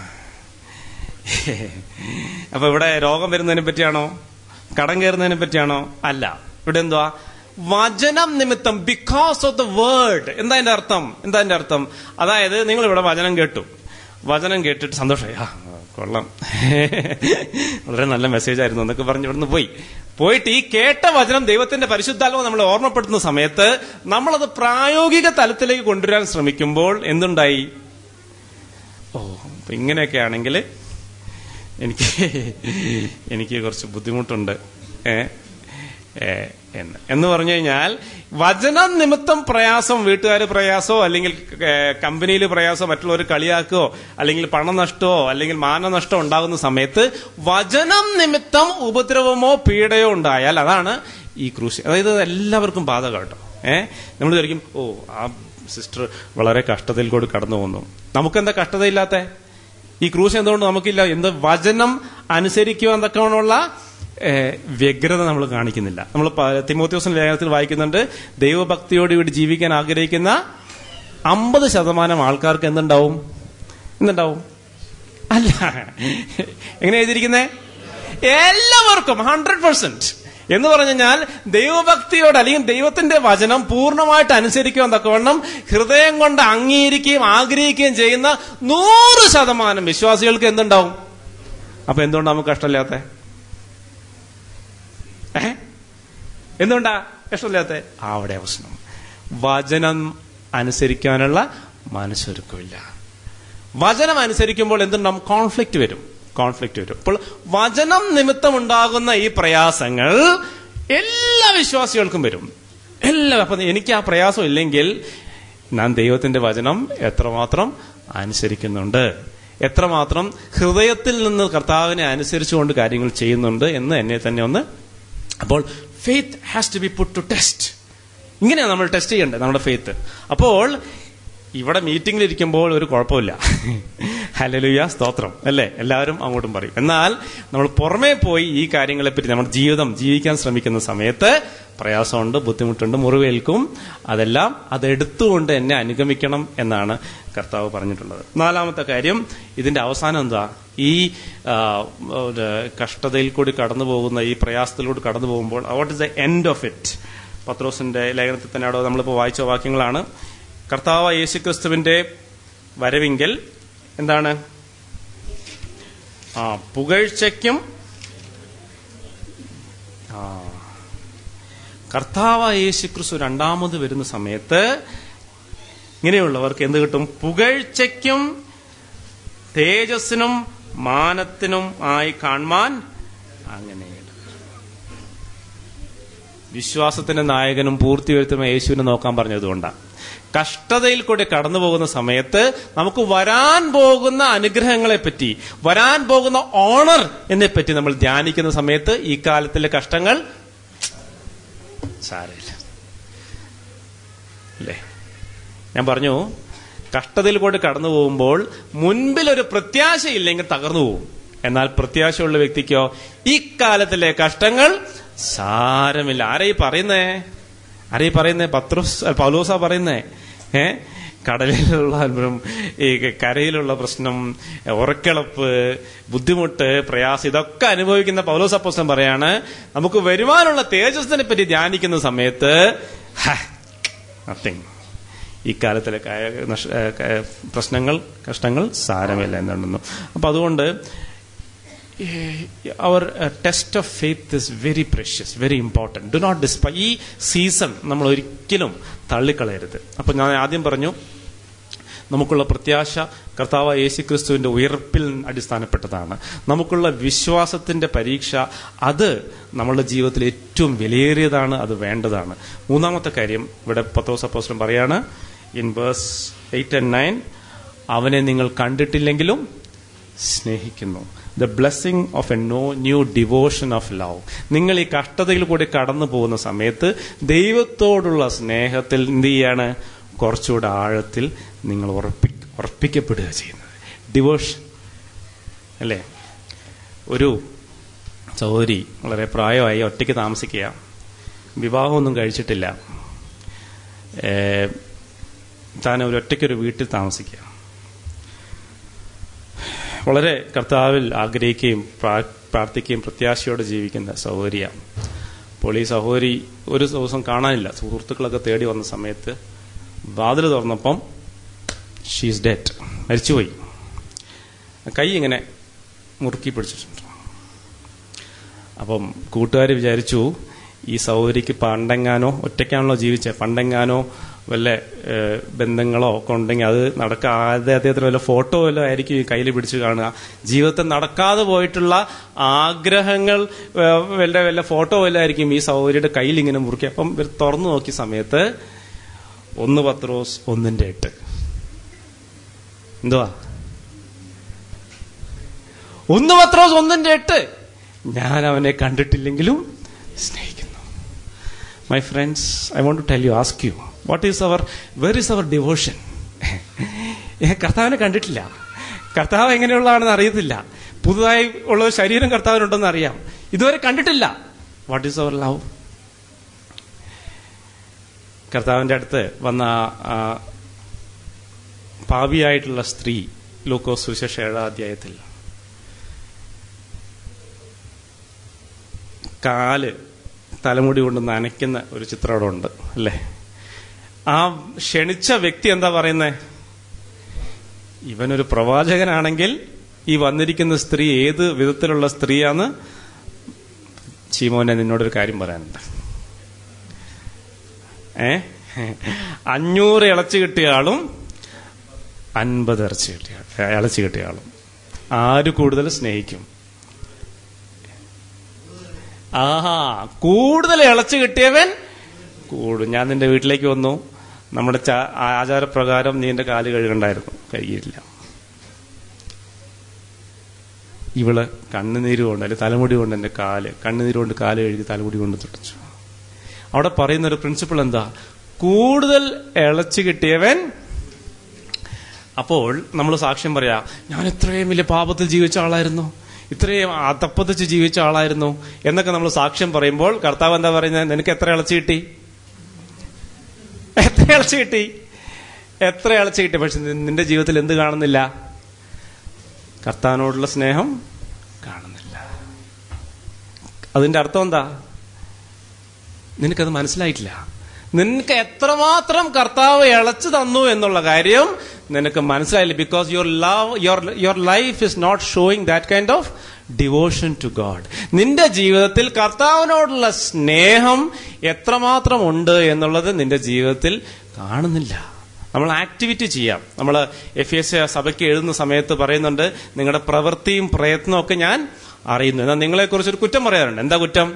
അപ്പൊ ഇവിടെ രോഗം വരുന്നതിനെ പറ്റിയാണോ കടം കയറുന്നതിനെ പറ്റിയാണോ അല്ല ഇവിടെ എന്തുവാ വചനം നിമിത്തം ബിക്കോസ് ഓഫ് ദ വേർഡ് എന്താ എന്റെ അർത്ഥം എന്താ എന്റെ അർത്ഥം അതായത് നിങ്ങൾ ഇവിടെ വചനം കേട്ടു വചനം കേട്ടിട്ട് സന്തോഷമായി ആ കൊള്ളാം വളരെ നല്ല മെസ്സേജ് ആയിരുന്നു എന്നൊക്കെ പറഞ്ഞ് ഇവിടുന്ന് പോയി പോയിട്ട് ഈ കേട്ട വചനം ദൈവത്തിന്റെ പരിശുദ്ധാത്മ നമ്മളെ ഓർമ്മപ്പെടുത്തുന്ന സമയത്ത് നമ്മളത് പ്രായോഗിക തലത്തിലേക്ക് കൊണ്ടുവരാൻ ശ്രമിക്കുമ്പോൾ എന്തുണ്ടായി ഓ അപ്പൊ ഇങ്ങനെയൊക്കെ ആണെങ്കിൽ എനിക്ക് എനിക്ക് കുറച്ച് ബുദ്ധിമുട്ടുണ്ട് ഏ ഏ, എന്ന് എന്ന് പറഞ്ഞു കഴിഞ്ഞാൽ വചനം നിമിത്തം പ്രയാസം വീട്ടുകാർ പ്രയാസമോ അല്ലെങ്കിൽ കമ്പനിയിൽ പ്രയാസമോ മറ്റുള്ളവർ കളിയാക്കോ അല്ലെങ്കിൽ പണനഷ്ടമോ അല്ലെങ്കിൽ മാനനഷ്ടമോ ഉണ്ടാകുന്ന സമയത്ത് വചനം നിമിത്തം ഉപദ്രവമോ പീഡയോ ഉണ്ടായാൽ അതാണ് ഈ ക്രൂശ് അതായത് അത് എല്ലാവർക്കും ബാധകം കേട്ടോ ഏഹ് നമ്മൾ വിചാരിക്കും ഓ ആ സിസ്റ്റർ വളരെ കഷ്ടതയിൽ കൂടി കടന്നു പോകുന്നു നമുക്കെന്താ കഷ്ടതയില്ലാത്ത ഈ ക്രൂശ് എന്തുകൊണ്ട് നമുക്കില്ല എന്ത് വചനം അനുസരിക്കുവാൻ തക്കവണ്ണമുള്ള ഏഹ്, വ്യഗ്രത നമ്മൾ കാണിക്കുന്നില്ല നമ്മൾ തിമോത്യോസിന്റെ ലേഖനത്തിൽ വായിക്കുന്നുണ്ട് ദൈവഭക്തിയോടുകൂടി ജീവിക്കാൻ ആഗ്രഹിക്കുന്ന അമ്പത് ശതമാനം ആൾക്കാർക്ക് എന്തുണ്ടാവും എന്തുണ്ടാവും അല്ല എങ്ങനെ എഴുതിയിരിക്കുന്നേ എല്ലാവർക്കും ഹൺഡ്രഡ് പെർസെന്റ് എന്ന് പറഞ്ഞു കഴിഞ്ഞാൽ ദൈവഭക്തിയോട് അല്ലെങ്കിൽ ദൈവത്തിന്റെ വചനം പൂർണ്ണമായിട്ട് അനുസരിക്കുവാൻ തക്കവണ്ണം ഹൃദയം കൊണ്ട് അംഗീകരിക്കുകയും ആഗ്രഹിക്കുകയും ചെയ്യുന്ന നൂറ് ശതമാനം വിശ്വാസികൾക്ക് എന്തുണ്ടാവും അപ്പൊ എന്തുകൊണ്ടാ നമുക്ക് കഷ്ടമില്ലാത്ത ഏ എന്തുകൊണ്ടാ കഷ്ടമില്ലാത്ത അവിടെ പ്രശ്നം വചനം അനുസരിക്കാനുള്ള മനസ്സൊരുക്കമില്ല വചനം അനുസരിക്കുമ്പോൾ എന്തുണ്ടാവും കോൺഫ്ലിക്റ്റ് വരും കോൺഫ്ലിക്റ്റ് വരും അപ്പോൾ വചനം നിമിത്തം ഉണ്ടാകുന്ന ഈ പ്രയാസങ്ങൾ എല്ലാ വിശ്വാസികൾക്കും വരും എല്ലാ അപ്പൊ എനിക്ക് ആ പ്രയാസം ഇല്ലെങ്കിൽ ഞാൻ ദൈവത്തിന്റെ വചനം എത്രമാത്രം അനുസരിക്കുന്നുണ്ട് എത്രമാത്രം ഹൃദയത്തിൽ നിന്ന് കർത്താവിനെ അനുസരിച്ചുകൊണ്ട് കാര്യങ്ങൾ ചെയ്യുന്നുണ്ട് എന്ന് എന്നെ തന്നെ ഒന്ന് അപ്പോൾ faith has to be put to test ഇങ്ങനെയാണ് നമ്മൾ ടെസ്റ്റ് ചെയ്യേണ്ടത് നമ്മുടെ ഫെയ്ത്ത് അപ്പോൾ ഇവിടെ മീറ്റിംഗിൽ ഇരിക്കുമ്പോൾ ഒരു കുഴപ്പമില്ല ഹലലുയ സ്തോത്രം അല്ലേ എല്ലാവരും അങ്ങോട്ടും പറയും എന്നാൽ നമ്മൾ പുറമേ പോയി ഈ കാര്യങ്ങളെപ്പറ്റി നമ്മുടെ ജീവിതം ജീവിക്കാൻ ശ്രമിക്കുന്ന സമയത്ത് പ്രയാസമുണ്ട് ബുദ്ധിമുട്ടുണ്ട് മുറിവേൽക്കും അതെല്ലാം അതെടുത്തുകൊണ്ട് എന്നെ അനുഗമിക്കണം എന്നാണ് കർത്താവ് പറഞ്ഞിട്ടുള്ളത് നാലാമത്തെ കാര്യം ഇതിന്റെ അവസാനം എന്താ ഈ ആ, ഒരു കഷ്ടതയിൽ കൂടി കടന്നു പോകുന്ന ഈ പ്രയാസത്തിലൂടെ കടന്നു പോകുമ്പോൾ what is the end of it പത്രോസിന്റെ ലേഖനത്തിൽ തന്നെ അവിടെ നമ്മളിപ്പോൾ വായിച്ച വാക്യങ്ങളാണ് കർത്താവ് യേശുക്രിസ്തുവിന്റെ വരവിങ്കൽ എന്താണ് ആ പുകഴ്ചയ്ക്കും ആ കർത്താവ് യേശുക്രിസ്തു രണ്ടാമത് വരുന്ന സമയത്ത് ഇങ്ങനെയുള്ളവർക്ക് എന്ത് കിട്ടും പുകഴ്ചയ്ക്കും തേജസ്സിനും മാനത്തിനും ആയി കാണുവാൻ അങ്ങനെ വിശ്വാസത്തിന്റെ നായകനും പൂർത്തി വരുത്തുന്ന യേശുവിനെ നോക്കാൻ പറഞ്ഞതുകൊണ്ടാണ് കഷ്ടതയിൽ കൂടെ കടന്നു പോകുന്ന സമയത്ത് നമുക്ക് വരാൻ പോകുന്ന അനുഗ്രഹങ്ങളെ പറ്റി വരാൻ പോകുന്ന ഓണർ എന്നെ പറ്റി നമ്മൾ ധ്യാനിക്കുന്ന സമയത്ത് ഈ കാലത്തിലെ കഷ്ടങ്ങൾ സാരമില്ല അല്ലേ ഞാൻ പറഞ്ഞു കഷ്ടതയിൽ കൂടെ കടന്നു പോകുമ്പോൾ മുൻപിൽ ഒരു പ്രത്യാശയില്ലെങ്കിൽ തകർന്നു പോകും എന്നാൽ പ്രത്യാശയുള്ള വ്യക്തിക്കോ ഈ കാലത്തിലെ കഷ്ടങ്ങൾ സാരമില്ല ആരായി പറയുന്നേ ആരായി പറയുന്നേ പത്രോസ് പൗലോസ പറയുന്നേ ഏ കടലിലുള്ള അനുഭവം ഈ കരയിലുള്ള പ്രശ്നം ഉറക്കിളപ്പ് ബുദ്ധിമുട്ട് പ്രയാസം ഇതൊക്കെ അനുഭവിക്കുന്ന പൗലോസ് അപ്പോസ്തലൻ പറയാണ് നമുക്ക് വരുവാനുള്ള തേജസ്സിനെ പറ്റി ധ്യാനിക്കുന്ന സമയത്ത് നത്തിങ് ഈ കാലത്തിലെ കായ- നഷ്- ഏ, ക- പ്രശ്നങ്ങൾ കഷ്ടങ്ങൾ സാരമില്ല എന്നുണ്ടെന്നു അപ്പൊ അതുകൊണ്ട് our test of faith is very precious very important do not despise ഈ സീസൺ നമ്മൾ ഒരിക്കലും തള്ളിക്കളയരുത് അപ്പൊ ഞാൻ ആദ്യം പറഞ്ഞു നമുക്കുള്ള പ്രത്യാശ കർത്താവ് യേശു ക്രിസ്തുവിന്റെ ഉയർപ്പിൽ അടിസ്ഥാനപ്പെട്ടതാണ് നമുക്കുള്ള വിശ്വാസത്തിന്റെ പരീക്ഷ അത് നമ്മളുടെ ജീവിതത്തിൽ ഏറ്റവും വിലയേറിയതാണ് അത് വേണ്ടതാണ് മൂന്നാമത്തെ കാര്യം ഇവിടെ പത്തോസ് അപ്പോസ്ലം പറയാണ് in verse eight and nine അവനെ നിങ്ങൾ കണ്ടിട്ടില്ലെങ്കിലും സ്നേഹിക്കുന്നു the blessing of a no new devotion of love നിങ്ങൾ ഈ കഷ്ടതയിൽ കൂടി കടന്നു പോകുന്ന സമയത്ത് ദൈവത്തോടുള്ള സ്നേഹത്തിൽ എന്ത് ചെയ്യാണ് കുറച്ചുകൂടെ ആഴത്തിൽ നിങ്ങൾ ഉറപ്പി ഉറപ്പിക്കപ്പെടുക ചെയ്യുന്നത് ഡിവോഷൻ അല്ലേ ഒരു സഹോദരി വളരെ പ്രായമായി ഒറ്റയ്ക്ക് താമസിക്കുക വിവാഹമൊന്നും കഴിച്ചിട്ടില്ല ഏ, താൻ ഒരു ഒറ്റയ്ക്കൊരു വീട്ടിൽ താമസിക്കുക വളരെ കർത്താവിൽ ആഗ്രഹിക്കുകയും പ്രാ- പ്രാർത്ഥിക്കുകയും പ്രത്യാശയോടെ ജീവിക്കുന്ന സഹോദരിയ അപ്പോൾ ഈ സഹോദരി ഒരു ദിവസം കാണാനില്ല സുഹൃത്തുക്കളൊക്കെ തേടി വന്ന സമയത്ത് വാതിൽ തുറന്നപ്പം ഷീസ് ഡെറ്റ് മരിച്ചുപോയി കൈ ഇങ്ങനെ മുറുക്കി പിടിച്ചിട്ടുണ്ട് അപ്പം കൂട്ടുകാർ വിചാരിച്ചു ഈ സഹോദരിക്ക് പണ്ടെങ്ങാനോ ഒറ്റയ്ക്കാണല്ലോ ജീവിച്ചത് പണ്ടെങ്ങാനോ വല്ല ഏഹ്, ബന്ധങ്ങളോ ഒക്കെ ഉണ്ടെങ്കിൽ അത് നടക്കാതെ അദ്ദേഹത്തിന് വല്ല ഫോട്ടോ വല്ല ആയിരിക്കും ഈ കയ്യിൽ പിടിച്ച് കാണുക ജീവിതത്തിൽ നടക്കാതെ പോയിട്ടുള്ള ആഗ്രഹങ്ങൾ ഏഹ്, വല്ല വല്ല ഫോട്ടോ വല്ല ആയിരിക്കും ഈ സഹോദരിയുടെ കയ്യിൽ ഇങ്ങനെ മുറുക്കി അപ്പം ഇവർ തുറന്നു നോക്കിയ സമയത്ത് ഒന്ന് പത്രോസ് ഒന്നിന്റെ എട്ട് എന്തുവാ ഒന്ന് പത്രോസ് ഒന്നിന്റെ എട്ട് ഞാൻ അവനെ കണ്ടിട്ടില്ലെങ്കിലും സ്നേഹിക്കുന്നു my friends I want to tell you ask you what is our where is our devotion കർത്താവിനെ കണ്ടിട്ടില്ല കർത്താവ് എങ്ങനെയുള്ളതാണെന്ന് അറിയത്തില്ല പുതുതായി ഉള്ള ഒരു ശരീരം കർത്താവിനുണ്ടെന്ന് അറിയാം ഇതുവരെ കണ്ടിട്ടില്ല വാട്ട് ഈസ് അവർ ലവ് കർത്താവിന്റെ അടുത്ത് വന്ന ആ- ആ പാപിയായിട്ടുള്ള സ്ത്രീ ലൂക്കോസ് സുവിശേഷ ഏഴാം അധ്യായത്തിൽ കാല് തലമുടി കൊണ്ട് നനയ്ക്കുന്ന ഒരു ചിത്രം അവിടെ ഉണ്ട് അല്ലേ ആ ക്ഷണിച്ച വ്യക്തി എന്താ പറയുന്നേ ഇവനൊരു പ്രവാചകനാണെങ്കിൽ ഈ വന്നിരിക്കുന്ന സ്ത്രീ ഏത് വിധത്തിലുള്ള സ്ത്രീയാന്ന് ചീമോനെ നിന്നോടൊരു കാര്യം പറയാനുണ്ട് ഏ അഞ്ഞൂറ് ഇളച്ചു കിട്ടിയ ആളും അൻപത് ഇറച്ചി കിട്ടിയ ഇളച്ചു കിട്ടിയ ആളും ആര് കൂടുതൽ സ്നേഹിക്കും ആഹാ കൂടുതൽ ഇളച്ചു കിട്ടിയവൻ കൂടും ഞാൻ നിന്റെ വീട്ടിലേക്ക് വന്നു നമ്മുടെ ചാ- ആചാരപ്രകാരം നീ എന്റെ കാല് കഴുകണ്ടായിരുന്നു കഴുകിയില്ല ഇവള് കണ്ണുനീര് കൊണ്ട് അല്ലെങ്കിൽ തലമുടി കൊണ്ട് എന്റെ കാല് കണ്ണുനീര് കൊണ്ട് കാല് കഴുകി തലമുടി കൊണ്ട് തുടച്ചു അവിടെ പറയുന്ന ഒരു പ്രിൻസിപ്പിൾ എന്താ കൂടുതൽ ഇളച്ചു കിട്ടിയവൻ അപ്പോൾ നമ്മൾ സാക്ഷ്യം പറയാ ഞാൻ ഇത്രയും വലിയ പാപത്തിൽ ജീവിച്ച ആളായിരുന്നു ഇത്രയും അതപ്പതിച്ച് ജീവിച്ച ആളായിരുന്നു എന്നൊക്കെ നമ്മൾ സാക്ഷ്യം പറയുമ്പോൾ കർത്താവ് എന്താ പറയുന്നത് നിനക്ക് എത്ര ഇളച്ചു കിട്ടി എത്ര ഇളച്ചു കിട്ടി എത്ര ഇളച്ചു കിട്ടി പക്ഷെ നി- നിന്റെ ജീവിതത്തിൽ എന്ത് കാണുന്നില്ല കർത്താവിനോടുള്ള സ്നേഹം കാണുന്നില്ല അതിന്റെ അർത്ഥം എന്താ നിനക്കത് മനസ്സിലായിട്ടില്ല നിനക്ക് എത്രമാത്രം കർത്താവ് ഇളച്ചു തന്നു എന്നുള്ള കാര്യം നിനക്ക് മനസ്സിലായില്ല because your love your your life is not showing that kind of devotion to God നിന്റെ ജീവിതത്തിൽ കർത്താവിനോടുള്ള സ്നേഹം എത്രമാത്രം ഉണ്ട് എന്നുള്ളത് നിന്റെ ജീവിതത്തിൽ കാണുന്നില്ല നമ്മൾ ആക്ടിവിറ്റി ചെയ്യാം നമ്മൾ എഫ് എസ് സഭയ്ക്ക് എഴുതുന്ന സമയത്ത് പറയുന്നുണ്ട് നിങ്ങളുടെ പ്രവൃത്തിയും പ്രയത്നവും ഒക്കെ ഞാൻ അറിയുന്നു എന്നാൽ നിങ്ങളെക്കുറിച്ചൊരു കുറ്റം പറയാറുണ്ട് എന്താ കുറ്റം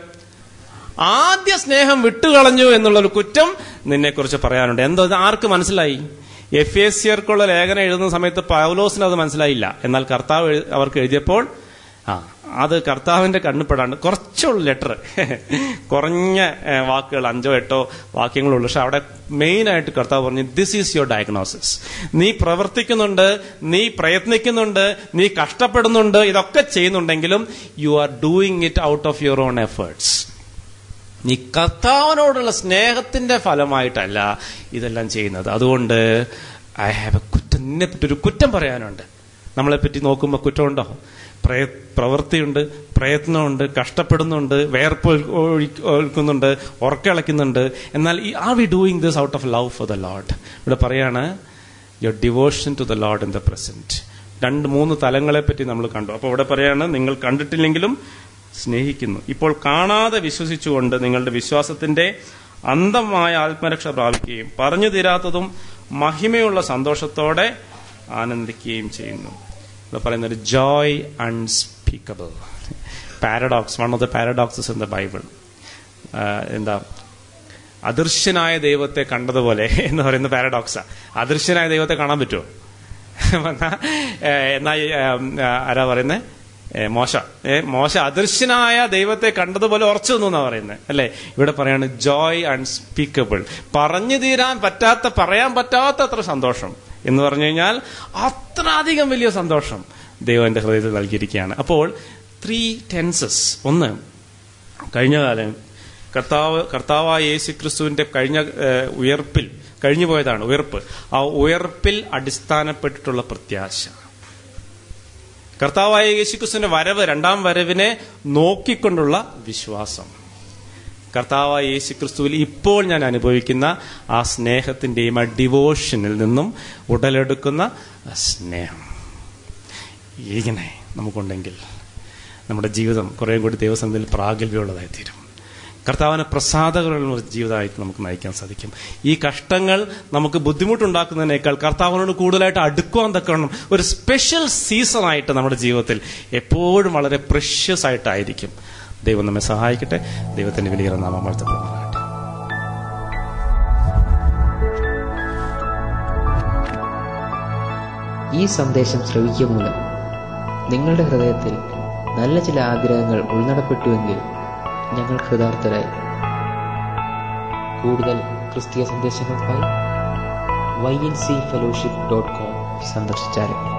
ആദ്യ സ്നേഹം വിട്ടുകളഞ്ഞു എന്നുള്ളൊരു കുറ്റം നിന്നെക്കുറിച്ച് പറയാനുണ്ട് എന്തോ ഇത് ആർക്ക് മനസ്സിലായി എഫ് എസ് സിയർക്കുള്ള ലേഖനം എഴുതുന്ന സമയത്ത് പൗലോസിന് അത് മനസ്സിലായില്ല എന്നാൽ കർത്താവ് എഴു- അവർക്ക് എഴുതിയപ്പോൾ ആ അത് കർത്താവിന്റെ കണ്ണുപ്പെടാണ്ട് കുറച്ചുള്ള ലെറ്റർ കുറഞ്ഞ ഏ, വാക്കുകൾ അഞ്ചോ എട്ടോ വാക്യങ്ങളുള്ളൂ പക്ഷെ അവിടെ മെയിൻ ആയിട്ട് കർത്താവ് പറഞ്ഞു ദിസ് ഈസ് യുവർ ഡയഗ്നോസിസ് നീ പ്രവർത്തിക്കുന്നുണ്ട് നീ പ്രയത്നിക്കുന്നുണ്ട് നീ കഷ്ടപ്പെടുന്നുണ്ട് ഇതൊക്കെ ചെയ്യുന്നുണ്ടെങ്കിലും you are doing it out of your own efforts നീ കർത്താവിനോടുള്ള സ്നേഹത്തിന്റെ ഫലമായിട്ടല്ല ഇതെല്ലാം ചെയ്യുന്നത് അതുകൊണ്ട് ഐ ഹാവ് എ കുറ്റം നിന്നെ പറ്റി ഒരു കുറ്റം പറയാനുണ്ട് നമ്മളെ പറ്റി നോക്കുമ്പോൾ കുറ്റമുണ്ടോ പ്രയ പ്രവൃത്തിയുണ്ട് പ്രയത്നമുണ്ട് കഷ്ടപ്പെടുന്നുണ്ട് വേർപ്പ് ഒഴി- ഒഴി- ഒഴുക്കുന്നുണ്ട് ഉറക്കിളക്കുന്നുണ്ട് എന്നാൽ are we doing this out of love for the Lord ഇവിടെ പറയാണ് your devotion to the Lord in the present രണ്ട് മൂന്ന് തലങ്ങളെ പറ്റി നമ്മൾ കണ്ടു അപ്പോൾ ഇവിടെ പറയാണ് നിങ്ങൾ കണ്ടിട്ടില്ലെങ്കിലും സ്നേഹിക്കുന്നു ഇപ്പോൾ കാണാതെ വിശ്വസിച്ചുകൊണ്ട് നിങ്ങളുടെ വിശ്വാസത്തിന്റെ അന്തമായ ആത്മരക്ഷ പ്രാപിക്കുകയും പറഞ്ഞു തീരാത്തതും മഹിമയുള്ള സന്തോഷത്തോടെ ആനന്ദിക്കുകയും ചെയ്യുന്നു ഇവിടെ പറയുന്ന ഒരു joy unspeakable paradox one of the paradoxes in the Bible എന്താ അദൃശ്യനായ ദൈവത്തെ കണ്ടതുപോലെ എന്ന് പറയുന്ന പാരഡോക്സാ അദൃശ്യനായ ദൈവത്തെ കാണാൻ പറ്റുമോ എന്നാ ഏഹ്, എന്നാ ഈ, ഏഹ്, ആരാ പറയുന്നത് മോശ ഏ മോശ അദൃശ്യനായ ദൈവത്തെ കണ്ടതുപോലെ ഉറച്ചു നിന്നു എന്നാ പറയുന്നത് അല്ലെ ഇവിടെ പറയാണ് ജോയ് അൺസ്പീക്കബിൾ പറഞ്ഞു തീരാൻ പറ്റാത്ത പറയാൻ പറ്റാത്ത അത്ര സന്തോഷം എന്ന് പറഞ്ഞു കഴിഞ്ഞാൽ അത്രയധികം വലിയ സന്തോഷം ദൈവം എന്റെ ഹൃദയത്തിൽ നൽകിയിരിക്കുകയാണ് അപ്പോൾ ത്രീ ടെൻസസ് ഒന്ന് കഴിഞ്ഞ കാലം കർത്താവ് കർത്താവായ യേശു ക്രിസ്തുവിന്റെ കഴിഞ്ഞ ഏഹ്, ഉയർപ്പിൽ കഴിഞ്ഞു പോയതാണ് ഉയർപ്പ് ആ ഉയർപ്പിൽ അടിസ്ഥാനപ്പെട്ടിട്ടുള്ള പ്രത്യാശ കർത്താവായ യേശുക്രിസ്തുവിന്റെ വരവ് രണ്ടാം വരവിനെ നോക്കിക്കൊണ്ടുള്ള വിശ്വാസം കർത്താവായ യേശുക്രിസ്തുവിൽ ഇപ്പോൾ ഞാൻ അനുഭവിക്കുന്ന ആ സ്നേഹത്തിന്റെയും ആ ഡിവോഷനിൽ നിന്നും ഉടലെടുക്കുന്ന ആ സ്നേഹം ഇങ്ങനെ നമുക്കുണ്ടെങ്കിൽ നമ്മുടെ ജീവിതം കുറേ കൂടി ദൈവസന്നിധിയിൽ പ്രാഗൽഭ്യമുള്ളതായി തീരും കർത്താവിനെ പ്രസാദകരമുള്ള ഒരു ജീവിതമായിട്ട് നമുക്ക് നയിക്കാൻ സാധിക്കും ഈ കഷ്ടങ്ങൾ നമുക്ക് ബുദ്ധിമുട്ടുണ്ടാക്കുന്നതിനേക്കാൾ കർത്താവിനോട് കൂടുതലായിട്ട് അടുക്കുവാൻ തക്കണം ഒരു സ്പെഷ്യൽ സീസണായിട്ട് നമ്മുടെ ജീവിതത്തിൽ എപ്പോഴും വളരെ പ്രഷ്യസ് ആയിട്ടായിരിക്കും ദൈവം നമ്മെ സഹായിക്കട്ടെ ദൈവത്തിന്റെ വലിയ നാമം വാഴ്ത്തപ്പെടുന്നതാകട്ടെ ഈ സന്ദേശം ശ്രവിക്കുക മൂലം നിങ്ങളുടെ ഹൃദയത്തിൽ നല്ല ചില ആഗ്രഹങ്ങൾ ഉൾനടപ്പെട്ടുവെങ്കിൽ ഞങ്ങൾ കൃതാർത്ഥരായി കൂടുതൽ ക്രിസ്തീയ സന്ദേശങ്ങൾക്കായി Y N C fellowship dot com സന്ദർശിച്ചാലും